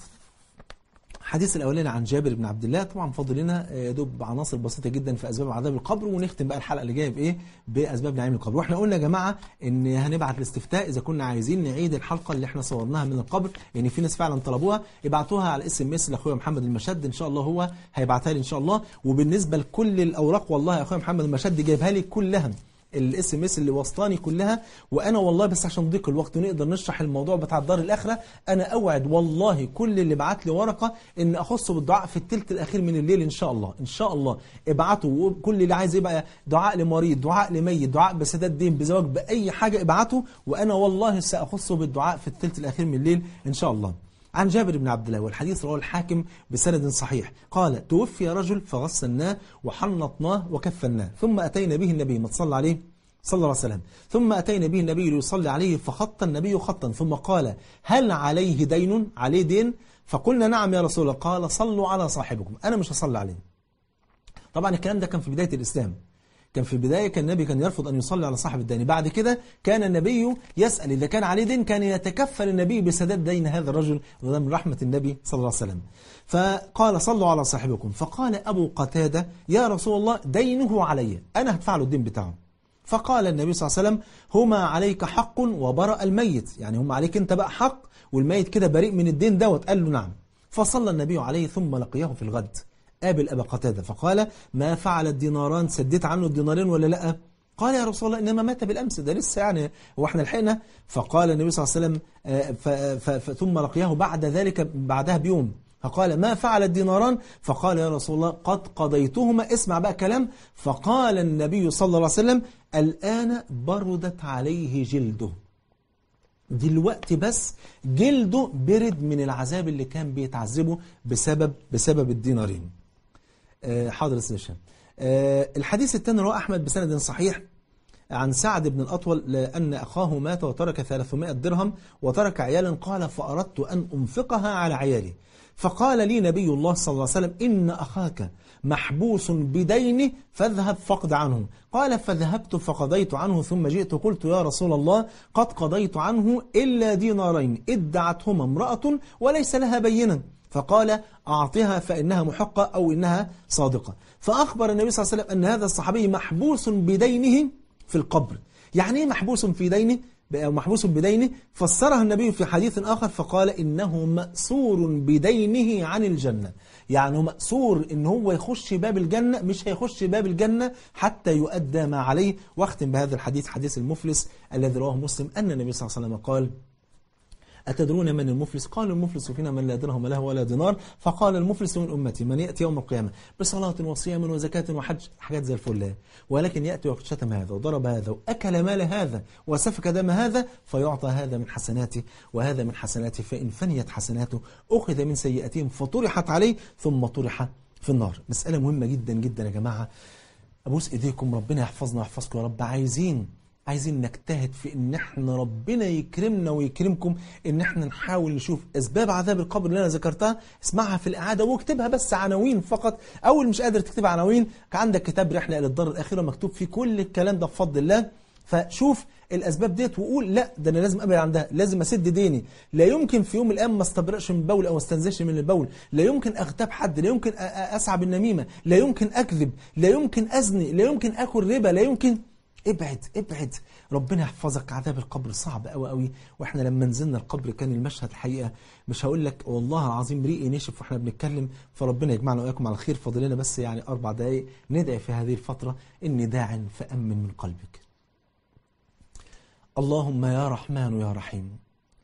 الحديث الاولاني عن جابر بن عبد الله طبعا فاضل لنا آه، يا دوب عناصر بسيطه جدا في اسباب عذاب القبر ونختم بقى الحلقه اللي جايه بايه باسباب نعيم القبر واحنا قلنا يا جماعه ان هنبعت الاستفتاء اذا كنا عايزين نعيد الحلقه اللي احنا صورناها من القبر يعني في ناس فعلا طلبوها ابعتوها على الاس ام اس لاخويا محمد المشد ان شاء الله هو هيبعتها لي ان شاء الله وبالنسبه لكل الاوراق والله يا اخويا محمد المشد جايبها لي كلها الاس ام اس اللي وصلاني كلها وانا والله بس عشان ضيق الوقت ونقدر نشرح الموضوع بتاع الدار الاخره انا اوعد والله كل اللي بعت لي ورقه ان اخصه بالدعاء في الثلث الاخير من الليل ان شاء الله ان شاء الله ابعتوا وكل اللي عايز يبقى دعاء لمريض دعاء لميت دعاء بسداد دين بزواج باي حاجه ابعته وانا والله ساخصه بالدعاء في الثلث الاخير من الليل ان شاء الله عن جابر بن عبد الله والحديث رواه الحاكم بسند صحيح قال توفي رجل فغسلناه وحنطناه وكفناه ثم أتينا به النبي ما تصلى عليه صلى الله عليه وسلم ثم أتينا به النبي ليصلي عليه فخط النبي خطا ثم قال هل عليه دين عليه دين فقلنا نعم يا رسول الله قال صلوا على صاحبكم أنا مش هصلي عليه طبعا الكلام ده كان في بداية الإسلام كان في البداية كان النبي كان يرفض أن يصلي على صاحب الدين بعد كده كان النبي يسأل إذا كان عليه دين كان يتكفل النبي بسداد دين هذا الرجل وده من رحمة النبي صلى الله عليه وسلم فقال صلوا على صاحبكم فقال أبو قتادة يا رسول الله دينه علي أنا هدفع له الدين بتاعه فقال النبي صلى الله عليه وسلم هما عليك حق وبرأ الميت يعني هما عليك انت بقى حق والميت كده بريء من الدين دوت قال له نعم فصلى النبي عليه ثم لقيه في الغد قابل أبا قتادة فقال ما فعل الديناران سديت عنه الدينارين ولا لا قال يا رسول الله إنما مات بالأمس ده لسه يعني هو احنا لحقنا فقال النبي صلى الله عليه وسلم آه، ف- ف- ف- ثم لقيه بعد ذلك بعدها بيوم فقال ما فعل الديناران فقال يا رسول الله قد قضيتهما اسمع بقى كلام فقال النبي صلى الله عليه وسلم الآن بردت عليه جلده دلوقتي بس جلده برد من العذاب اللي كان بيتعذبه بسبب بسبب الدينارين آه، حاضر يا استاذ هشام آه، الحديث الثاني رواه احمد بسند صحيح عن سعد بن الأطول لأن أخاه مات وترك 300 درهم وترك عيالا قال فأردت أن أنفقها على عيالي فقال لي نبي الله صلى الله عليه وسلم إن أخاك محبوس بدينه فاذهب فقد عنه قال فذهبت فقضيت عنه ثم جئت قلت يا رسول الله قد قضيت عنه إلا دينارين ادعتهما امرأة وليس لها بينة فقال أعطها فإنها محقة أو إنها صادقة فأخبر النبي صلى الله عليه وسلم أن هذا الصحابي محبوس بدينه في القبر يعني إيه محبوس في دينه أو محبوس بدينه فسرها النبي في حديث آخر فقال إنه مأسور بدينه عن الجنة يعني هو مأسور إن هو يخش باب الجنة مش هيخش باب الجنة حتى يؤدى ما عليه واختم بهذا الحديث حديث المفلس الذي رواه مسلم أن النبي صلى الله عليه وسلم قال أتدرون من المفلس؟ قال المفلس فينا من لا درهم له ولا دينار فقال المفلس من أمتي من يأتي يوم القيامة بصلاة وصيام وزكاة وحج حاجات زي الفل ولكن يأتي وقد شتم هذا وضرب هذا وأكل مال هذا وسفك دم هذا فيعطى هذا من حسناته وهذا من حسناته فإن فنيت حسناته أخذ من سيئاتهم فطرحت عليه ثم طرح في النار مسألة مهمة جدا جدا يا جماعة أبوس إيديكم ربنا يحفظنا ويحفظكم يا رب عايزين عايزين نجتهد في ان احنا ربنا يكرمنا ويكرمكم ان احنا نحاول نشوف اسباب عذاب القبر اللي انا ذكرتها اسمعها في الاعاده واكتبها بس عناوين فقط اول مش قادر تكتب عناوين عندك كتاب رحله الى الدار الاخره مكتوب فيه كل الكلام ده بفضل الله فشوف الاسباب ديت وقول لا ده انا لازم ابعد عن ده لازم اسد ديني لا يمكن في يوم من الايام ما استبرئش من البول او استنزفش من البول لا يمكن اغتاب حد لا يمكن اسعى بالنميمه لا يمكن اكذب لا يمكن ازني لا يمكن اكل ربا لا يمكن ابعد ابعد ربنا يحفظك عذاب القبر صعب قوي قوي واحنا لما نزلنا القبر كان المشهد الحقيقه مش هقول لك والله العظيم ريقي نشف واحنا بنتكلم فربنا يجمعنا واياكم على خير فاضل لنا بس يعني اربع دقائق ندعي في هذه الفتره اني داع فامن من قلبك اللهم يا رحمن يا رحيم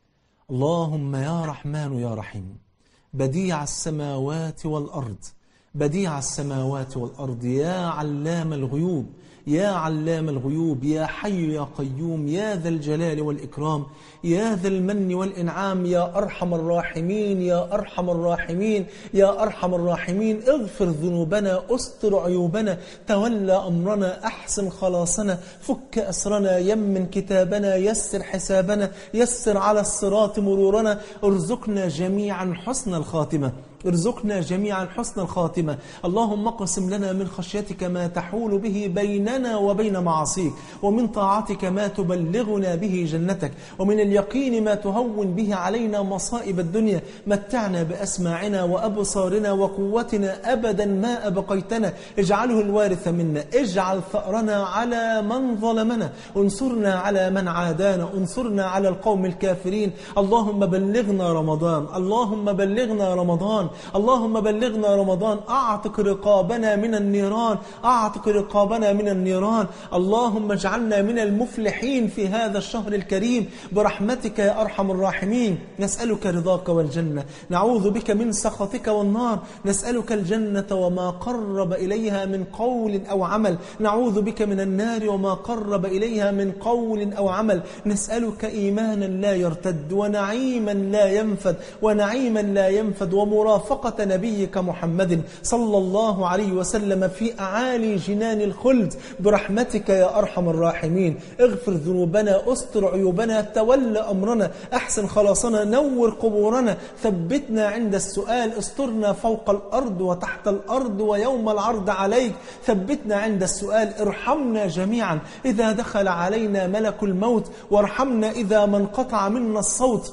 اللهم يا رحمن يا رحيم بديع السماوات والارض بديع السماوات والارض يا علام الغيوب يا علام الغيوب يا حي يا قيوم يا ذا الجلال والإكرام يا ذا المن والإنعام يا أرحم الراحمين يا أرحم الراحمين يا أرحم الراحمين اغفر ذنوبنا استر عيوبنا تولى أمرنا أحسن خلاصنا فك أسرنا يمن كتابنا يسر حسابنا يسر على الصراط مرورنا ارزقنا جميعا حسن الخاتمة ارزقنا جميعا حسن الخاتمة اللهم اقسم لنا من خشيتك ما تحول به بيننا وبين معاصيك ومن طاعتك ما تبلغنا به جنتك ومن اليقين ما تهون به علينا مصائب الدنيا متعنا بأسماعنا وأبصارنا وقوتنا أبدا ما أبقيتنا اجعله الوارث منا اجعل ثأرنا على من ظلمنا انصرنا على من عادانا انصرنا على القوم الكافرين اللهم بلغنا رمضان اللهم بلغنا رمضان اللهم بلغنا رمضان أعتق رقابنا من النيران أعتق رقابنا من النيران اللهم اجعلنا من المفلحين في هذا الشهر الكريم برحمتك يا أرحم الراحمين نسألك رضاك والجنة نعوذ بك من سخطك والنار نسألك الجنة وما قرب إليها من قول أو عمل نعوذ بك من النار وما قرب إليها من قول أو عمل نسألك إيمانا لا يرتد ونعيما لا ينفد ونعيما لا ينفد ومرافقة نبيك محمد صلى الله عليه وسلم في أعالي جنان الخلد برحمتك يا أرحم الراحمين اغفر ذنوبنا استر عيوبنا تولى أمرنا أحسن خلاصنا نور قبورنا ثبتنا عند السؤال استرنا فوق الأرض وتحت الأرض ويوم العرض عليك ثبتنا عند السؤال ارحمنا جميعا إذا دخل علينا ملك الموت وارحمنا إذا ما انقطع منا الصوت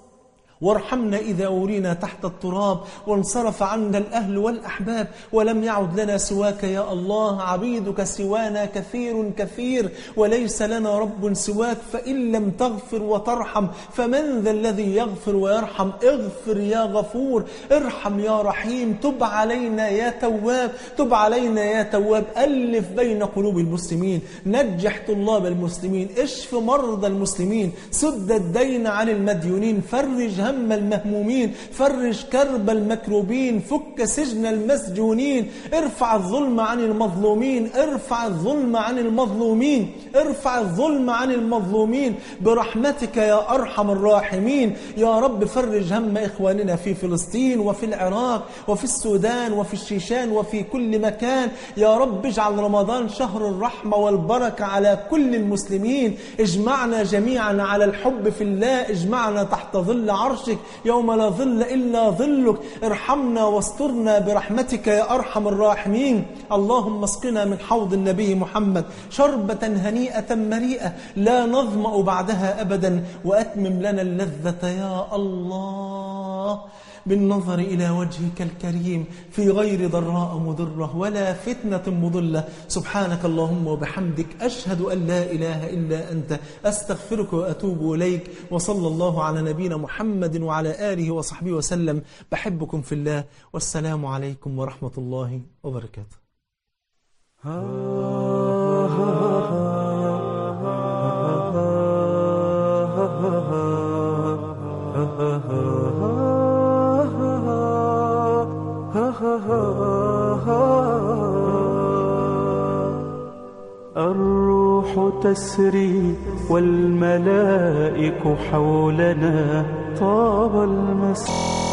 وارحمنا إذا أورينا تحت التراب وانصرف عنا الأهل والأحباب ولم يعد لنا سواك يا الله عبيدك سوانا كثير كثير وليس لنا رب سواك فإن لم تغفر وترحم فمن ذا الذي يغفر ويرحم اغفر يا غفور ارحم يا رحيم تب علينا يا تواب تب علينا يا تواب ألف بين قلوب المسلمين نجح طلاب المسلمين اشف مرضى المسلمين سد الدين عن المديونين فرج هم المهمومين فرج كرب المكروبين فك سجن المسجونين ارفع الظلم عن المظلومين ارفع الظلم عن المظلومين ارفع الظلم عن المظلومين برحمتك يا أرحم الراحمين يا رب فرج هم إخواننا في فلسطين وفي العراق وفي السودان وفي الشيشان وفي كل مكان يا رب اجعل رمضان شهر الرحمة والبركة على كل المسلمين اجمعنا جميعا على الحب في الله اجمعنا تحت ظل عرشك يوم لا ظل إلا ظلك ارحمنا واسترنا برحمتك يا أرحم الراحمين اللهم اسقنا من حوض النبي محمد شربة هنيئة مريئة لا نظمأ بعدها أبدا وأتمم لنا اللذة يا الله بالنظر إلى وجهك الكريم في غير ضراء مضرة ولا فتنة مضلة سبحانك اللهم وبحمدك أشهد أن لا إله إلا أنت أستغفرك وأتوب إليك وصلى الله على نبينا محمد وعلى آله وصحبه وسلم بحبكم في الله والسلام عليكم ورحمة الله وبركاته الروح تسري والملائك حولنا طاب المسجد